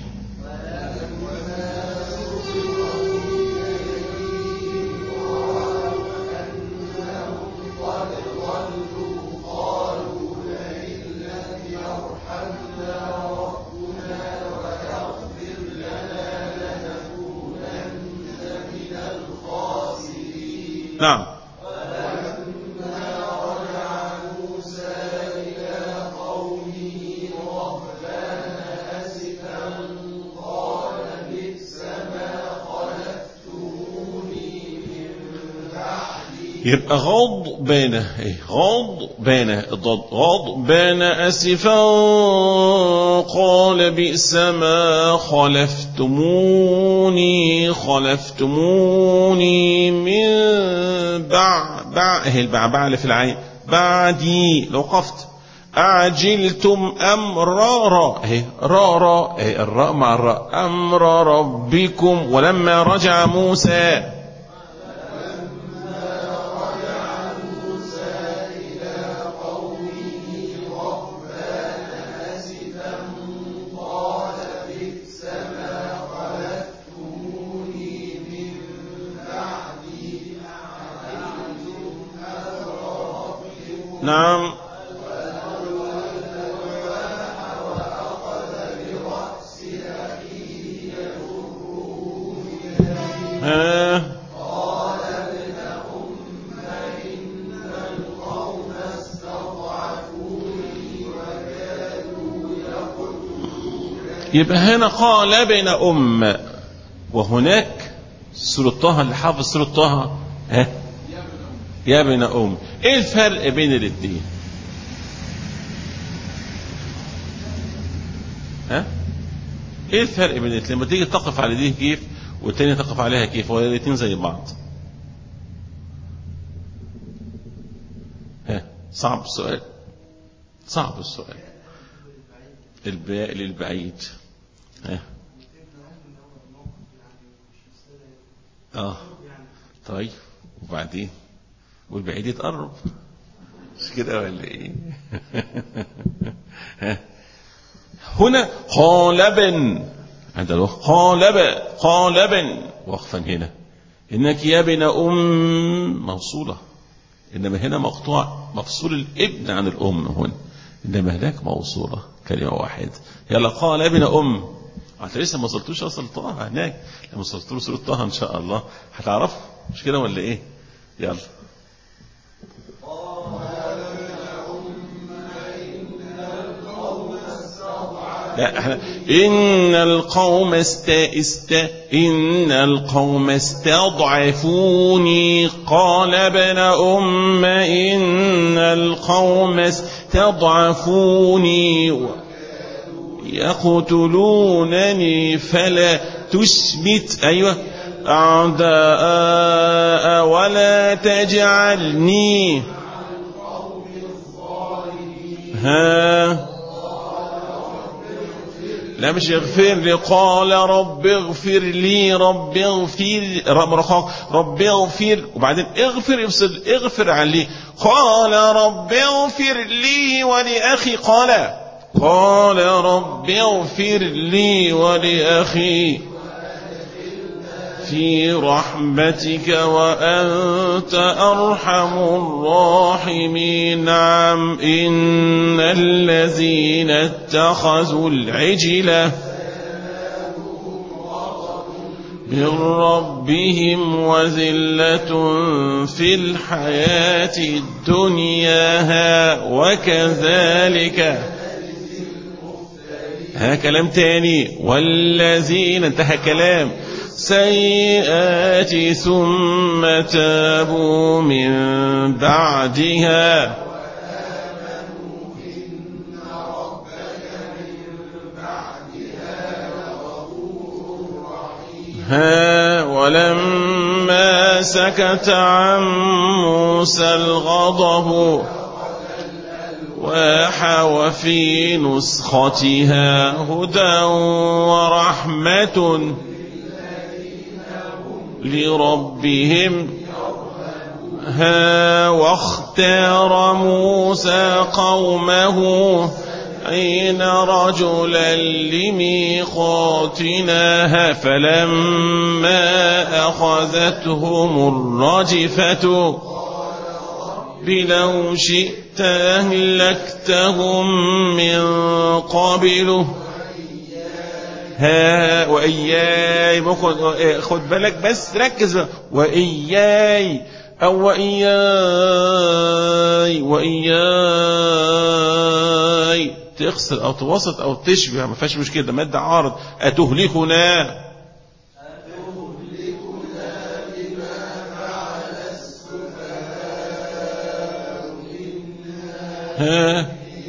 نعم يبقى غضبان ايه غضبان الضاد غضبان اسفا قال بئس ما خلفتموني خلفتموني من بعد بعد اهي البعبع اللي في العين بعدي لو وقفت أعجلتم أمرارا اهي رارا اهي الراء مع الراء أمر ربكم ولما رجع موسى نعم ها يبقى هنا قال ابن أم وهناك سورة طه اللي حافظ سورة طه ها يا ابن أم ايه الفرق بين الاثنين ها ايه الفرق بين الاثنين لما تيجي تقف على دي كيف والتانية تقف عليها كيف ولا الاثنين زي بعض ها صعب السؤال صعب السؤال الباء للبعيد ها اه طيب وبعدين والبعيد يتقرب مش كده ولا ايه هنا قالبا عند الوقت قالب قالبا وقفا هنا انك يا ابن ام موصوله انما هنا مقطوع مفصول الابن عن الام هنا انما هناك موصوله كلمه واحده يلا قال ابن ام انت لسه ما وصلتوش اصل طه هناك لما وصلت له سوره طه ان شاء الله هتعرفوا مش كده ولا ايه يلا لا احنا إن القوم است است إن القوم استضعفوني قال ابن أم إن القوم استضعفوني يقتلونني فلا تشمت أيوة أعداء ولا تجعلني ها لا مش اغفر لي قال رب اغفر لي رب اغفر رب, رب اغفر وبعدين اغفر يفصل اغفر عليه قال رب اغفر لي ولأخي قال قال رب اغفر لي ولأخي في رحمتك وأنت أرحم الراحمين نعم إن الذين اتخذوا العجلة من ربهم وذلة في الحياة الدنيا ها وكذلك ها كلام تاني والذين انتهى كلام سيئات ثم تابوا من بعدها ها ولما سكت عن موسى الغضب واح وفي نسختها هدى ورحمة لربهم ها واختار موسى قومه حين رجلا لميقاتنا فلما أخذتهم الرجفة بلو شئت أهلكتهم من قبله ها وإياي خد بالك بس ركز بقى. وإياي أو وإياي وإياي تغسل أو توسط أو تشبه ما فيهاش مشكلة ده مادة عارض أتهلكنا ها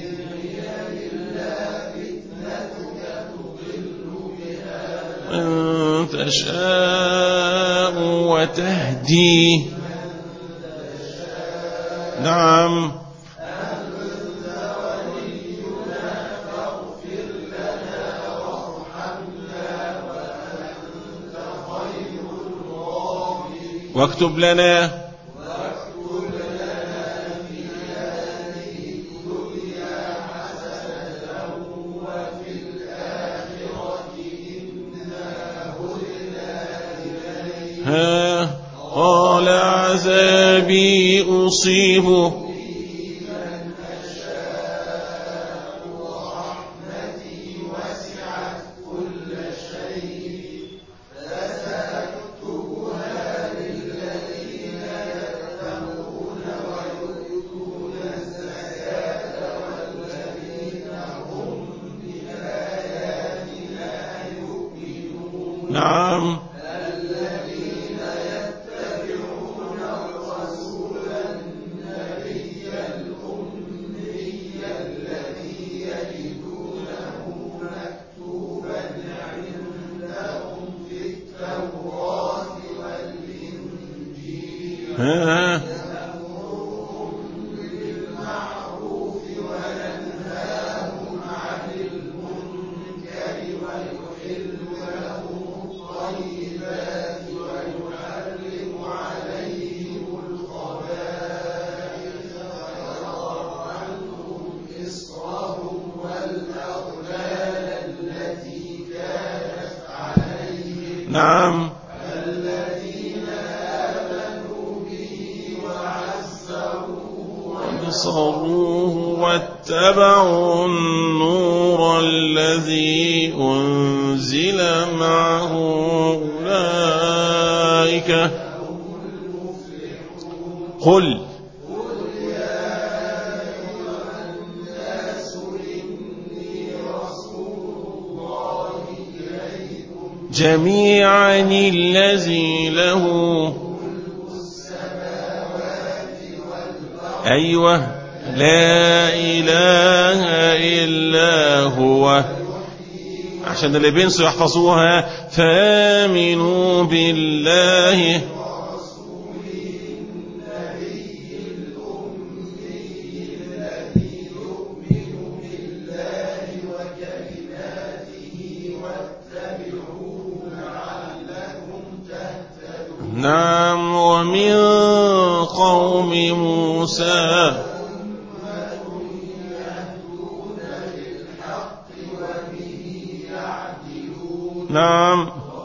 من تشاء وتهدي نعم واكتب لنا ها قال عذابي أصيب نعم ها نعم ونصروه واتبعوا النور الذي أنزل معه أولئك قل جميعا الذي له أيوة لا إله إلا هو عشان اللي بينسوا يحفظوها فآمنوا بالله قوم موسى نعم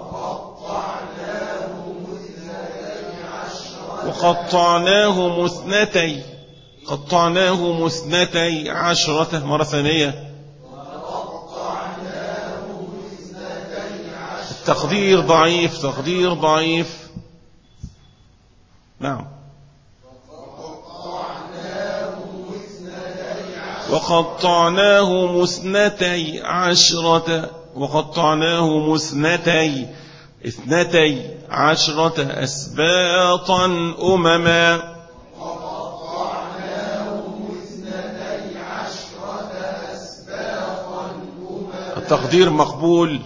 وقطعناه مثنتي قطعناه مثنتي عشرة مرة ثانية التقدير ضعيف تقدير ضعيف نعم وقطعناه مثنتي عشرة وقطعناه مثنتي اثنتي عشرة أسباطا أمما التقدير مقبول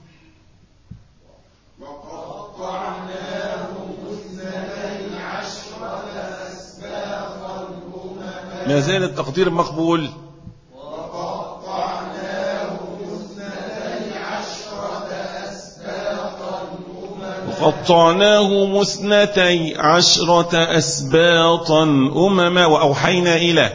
ما زال التقدير مقبول وقطعناه مثنتي عشرة أسباطا أمما وأوحينا إلى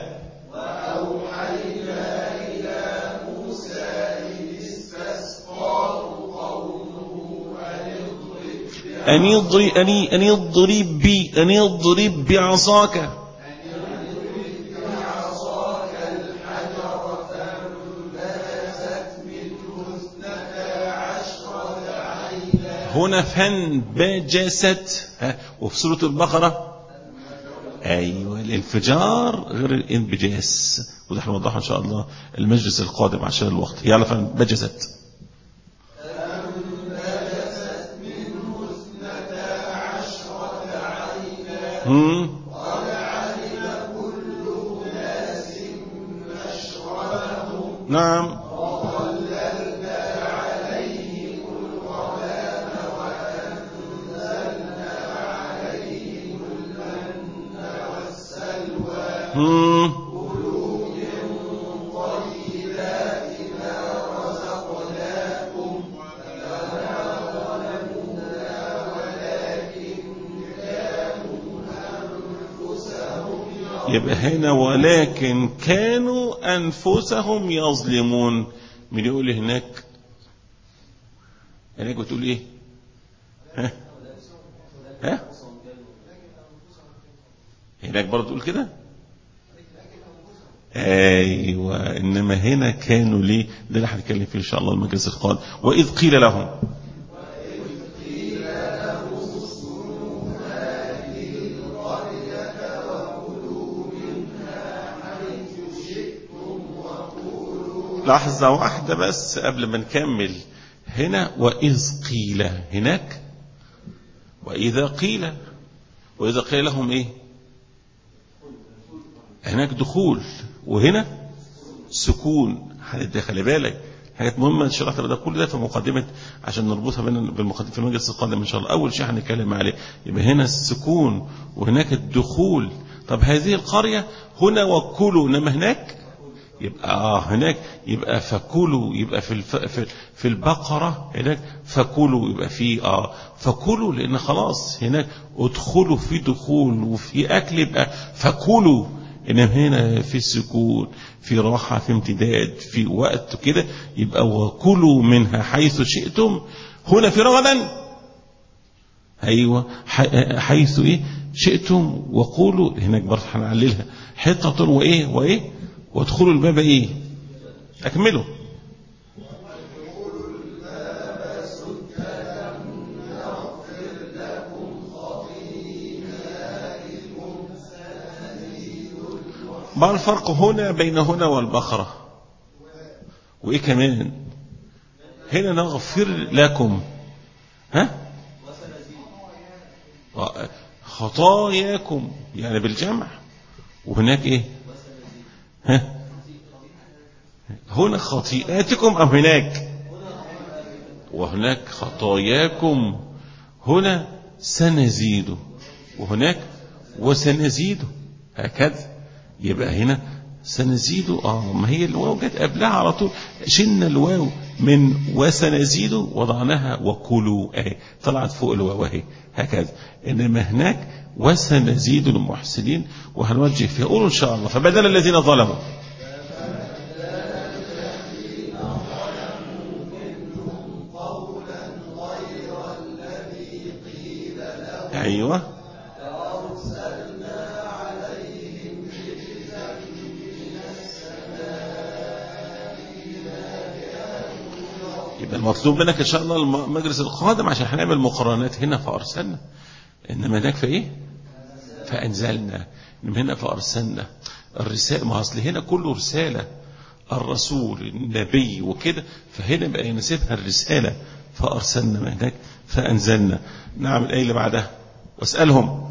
أن يضرب أن أن يضرب بي أن يضرب بعصاك هنا فانبجست ها وفي سورة البقرة أيوة الانفجار غير الانبجاس وده احنا نوضحه إن شاء الله المجلس القادم عشان الوقت يلا فانبجست هم نعم هم يبقى هنا ولكن كانوا أنفسهم يظلمون من يقول هناك هناك بتقول ايه ها ها هناك برضه تقول كده ايوه انما هنا كانوا ليه ده اللي هنتكلم فيه ان شاء الله المجلس القادم واذ قيل لهم لحظة واحدة بس قبل ما نكمل هنا وإذ قيل هناك وإذا قيل وإذا قيل لهم إيه هناك دخول وهنا سكون ده خلي بالك حاجات مهمة شرحت ده كل ده في مقدمة عشان نربطها بين بالمقدمة في المجلس القادم إن شاء الله أول شيء هنتكلم عليه يبقى هنا السكون وهناك الدخول طب هذه القرية هنا وكلوا إنما هناك يبقى آه هناك يبقى فكلوا يبقى في الف في, في البقرة هناك فكلوا يبقى في آه فكلوا لأن خلاص هناك ادخلوا في دخول وفي أكل يبقى فكلوا إنما هنا في سكون في راحة في امتداد في وقت كده يبقى وكلوا منها حيث شئتم هنا في رغدا أيوة حيث إيه شئتم وقولوا هناك برضه هنعللها حطة وإيه وإيه وادخلوا الباب ايه اكملوا ما الفرق هنا بين هنا والبقرة وايه كمان هنا نغفر لكم ها خطاياكم يعني بالجمع وهناك ايه ها هنا خطيئاتكم أم هناك وهناك خطاياكم هنا سنزيد وهناك وسنزيد هكذا يبقى هنا سنزيد اه ما هي الواو جت قبلها على طول شلنا الواو من وسنزيد وضعناها وكلوا اهي طلعت فوق الواو اهي هكذا انما هناك وسنزيد المحسنين وهنوجه فيها قولوا ان شاء الله فبدل الذين ظلموا ايوه يبقى المطلوب منك ان شاء الله المجلس القادم عشان هنعمل مقارنات هنا فارسلنا انما هناك في ايه فانزلنا انما هنا فارسلنا الرساله ما اصل هنا كله رساله الرسول النبي وكده فهنا بقى يناسبها الرساله فارسلنا ما هناك فانزلنا نعم الايه اللي بعدها واسالهم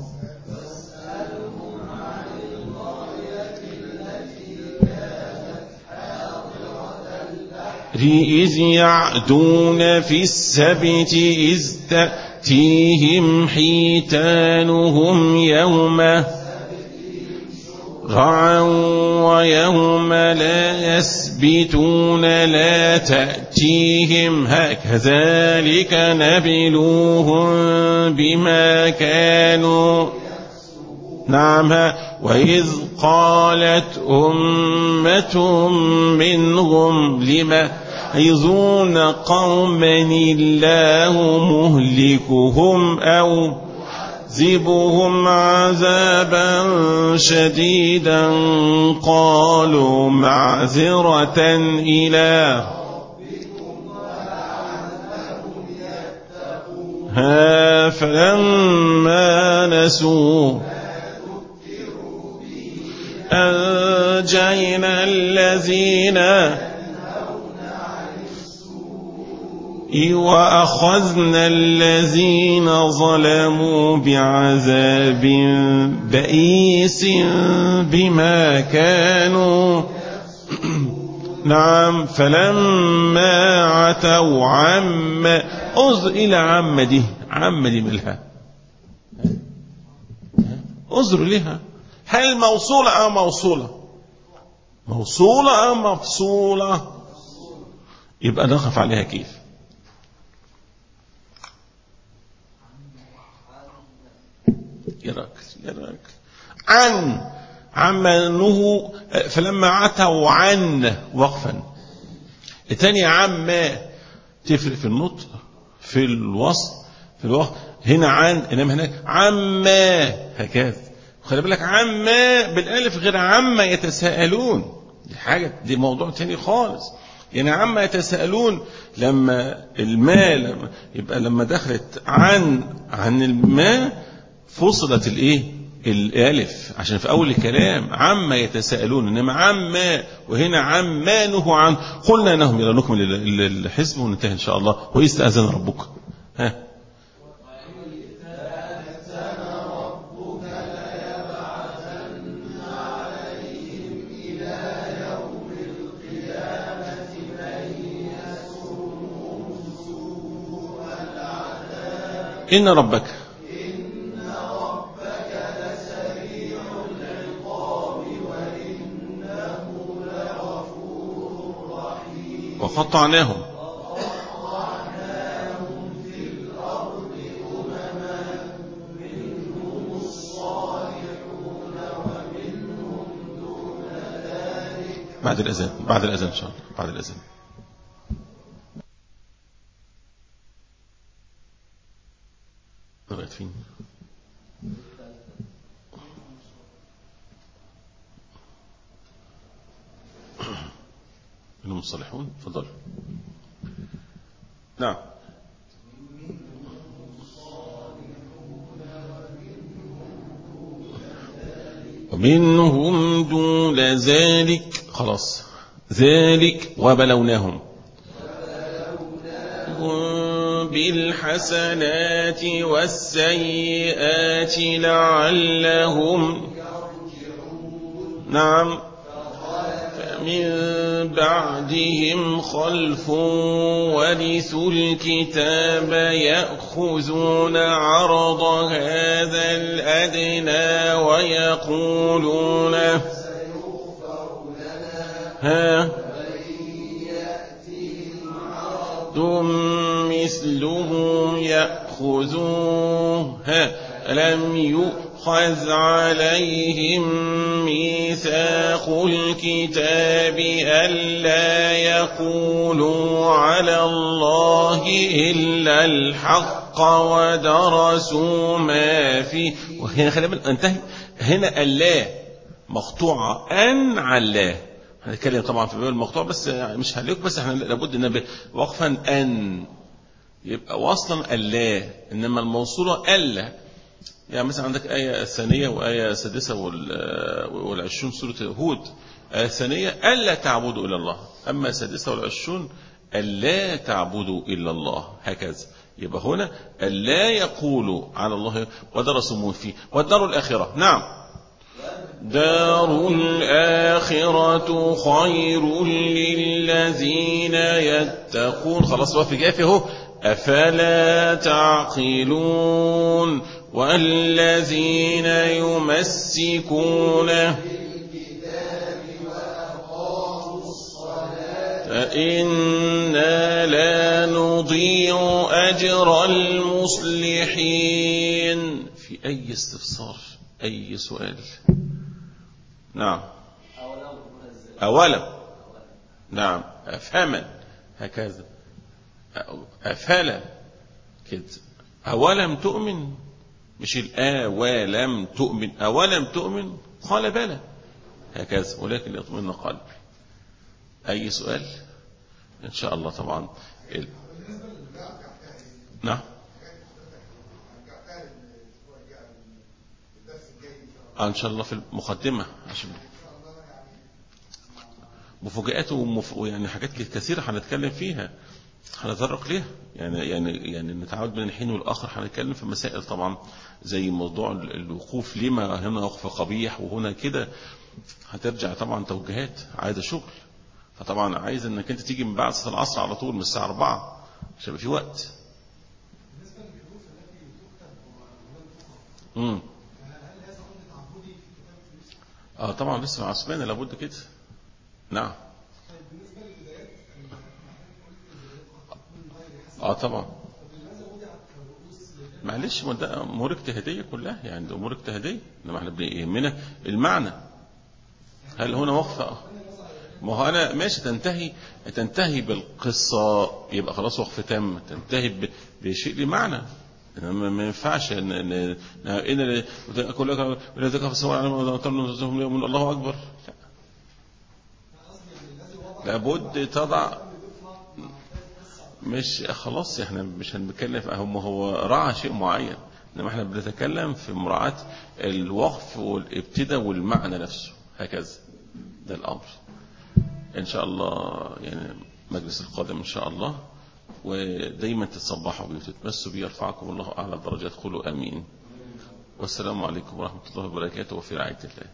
إذ يعدون في السبت إذ تأتيهم حيتانهم يوم رعا ويوم لا يسبتون لا تأتيهم كذلك نبلوهم بما كانوا نعم وإذ قالت أمة منهم لما يعظون قوما الله مهلكهم أو زبهم عذابا شديدا قالوا معذرة إلى ها فلما نسوا أنجينا الذين وأخذنا الذين ظلموا بعذاب بئيس بما كانوا نعم فلما عتوا عم أز إلى عم دي عم دي ملها أزر لها هل موصولة أو موصولة موصولة أو مفصولة يبقى نقف عليها كيف يراك يراك عن عما نهوا فلما عتوا عن وقفا الثانية عما تفرق في النطق في الوصف في الوقف هنا عن انما هناك عما هكذا خلي بالك عما بالالف غير عما يتساءلون دي حاجه دي موضوع تاني خالص يعني عما يتساءلون لما الماء لما يبقى لما دخلت عن عن الماء فصلت الايه الالف عشان في اول الكلام عما يتساءلون انما عما وهنا عما نهوا عن قلنا انهم الى نكمل الحزب وننتهي ان شاء الله واستاذن ربك ها إن ربك وقطعناهم بعد الأذان بعد الأذان إن شاء الله بعد الأذان لغاية فين منهم الصالحون تفضل نعم ومنهم دون ذلك خلاص ذلك وبلوناهم بالحسنات والسيئات لعلهم نعم فمن بعدهم خلف ورثوا الكتاب يأخذون عرض هذا الأدنى ويقولون ها أشركتم مثله يأخذوه لم يؤخذ عليهم ميثاق الكتاب ألا يقولوا على الله إلا الحق ودرسوا ما فيه وهنا خلي بالك انتهي هنا الله مقطوعة أن علاه هنتكلم طبعا في باب المقطوع بس مش هليك بس احنا لابد ان وقفا ان يبقى واصلا الله انما الموصوله الا يعني مثلا عندك آية الثانية وآية السادسة والعشرون سورة هود آية الثانية ألا تعبدوا إلا الله أما السادسة والعشرون ألا تعبدوا إلا الله هكذا يبقى هنا ألا يقولوا على الله ودرسوا فيه والدار الآخرة نعم دار الآخرة خير للذين يتقون خلاص وقف جافي اهو أفلا تعقلون والذين يمسكون فإنا لا نضيع أجر المصلحين في أي استفسار أي سؤال نعم أولا نعم أفهما هكذا أفلا كده أولم تؤمن مش الآ ولم تؤمن أولم تؤمن قال بلى هكذا ولكن يطمئن قلبي أي سؤال إن شاء الله طبعا ال... نعم آه إن شاء الله في المقدمة عشان مفاجآت ومف... يعني حاجات كثيرة هنتكلم فيها هنتطرق ليها يعني يعني يعني نتعود بين الحين والاخر هنتكلم في مسائل طبعا زي موضوع الوقوف لما هنا وقف قبيح وهنا كده هترجع طبعا توجيهات عايزه شغل فطبعا عايز انك انت تيجي من بعد صلاه العصر على طول من الساعه 4 عشان يبقى في وقت امم اه طبعا لسه مع عثمان لابد كده نعم اه طبعا معلش ما ده امور اجتهاديه كلها يعني ده امور اجتهاديه انما احنا يهمنا المعنى هل هنا وقفه ما هو انا ماشي تنتهي تنتهي بالقصه يبقى خلاص وقف تام تنتهي بشيء ليه معنى انما ما ينفعش ان ان ان كل ولا ذكر في السماء على من الله اكبر لا لابد تضع مش خلاص احنا مش هنتكلم هم هو راعى شيء معين انما احنا بنتكلم في مراعاة الوقف والابتداء والمعنى نفسه هكذا ده الامر ان شاء الله يعني مجلس القادم ان شاء الله ودايما تتصبحوا بيه وتتمسوا بيه يرفعكم الله اعلى الدرجات قولوا امين والسلام عليكم ورحمه الله وبركاته وفي رعايه الله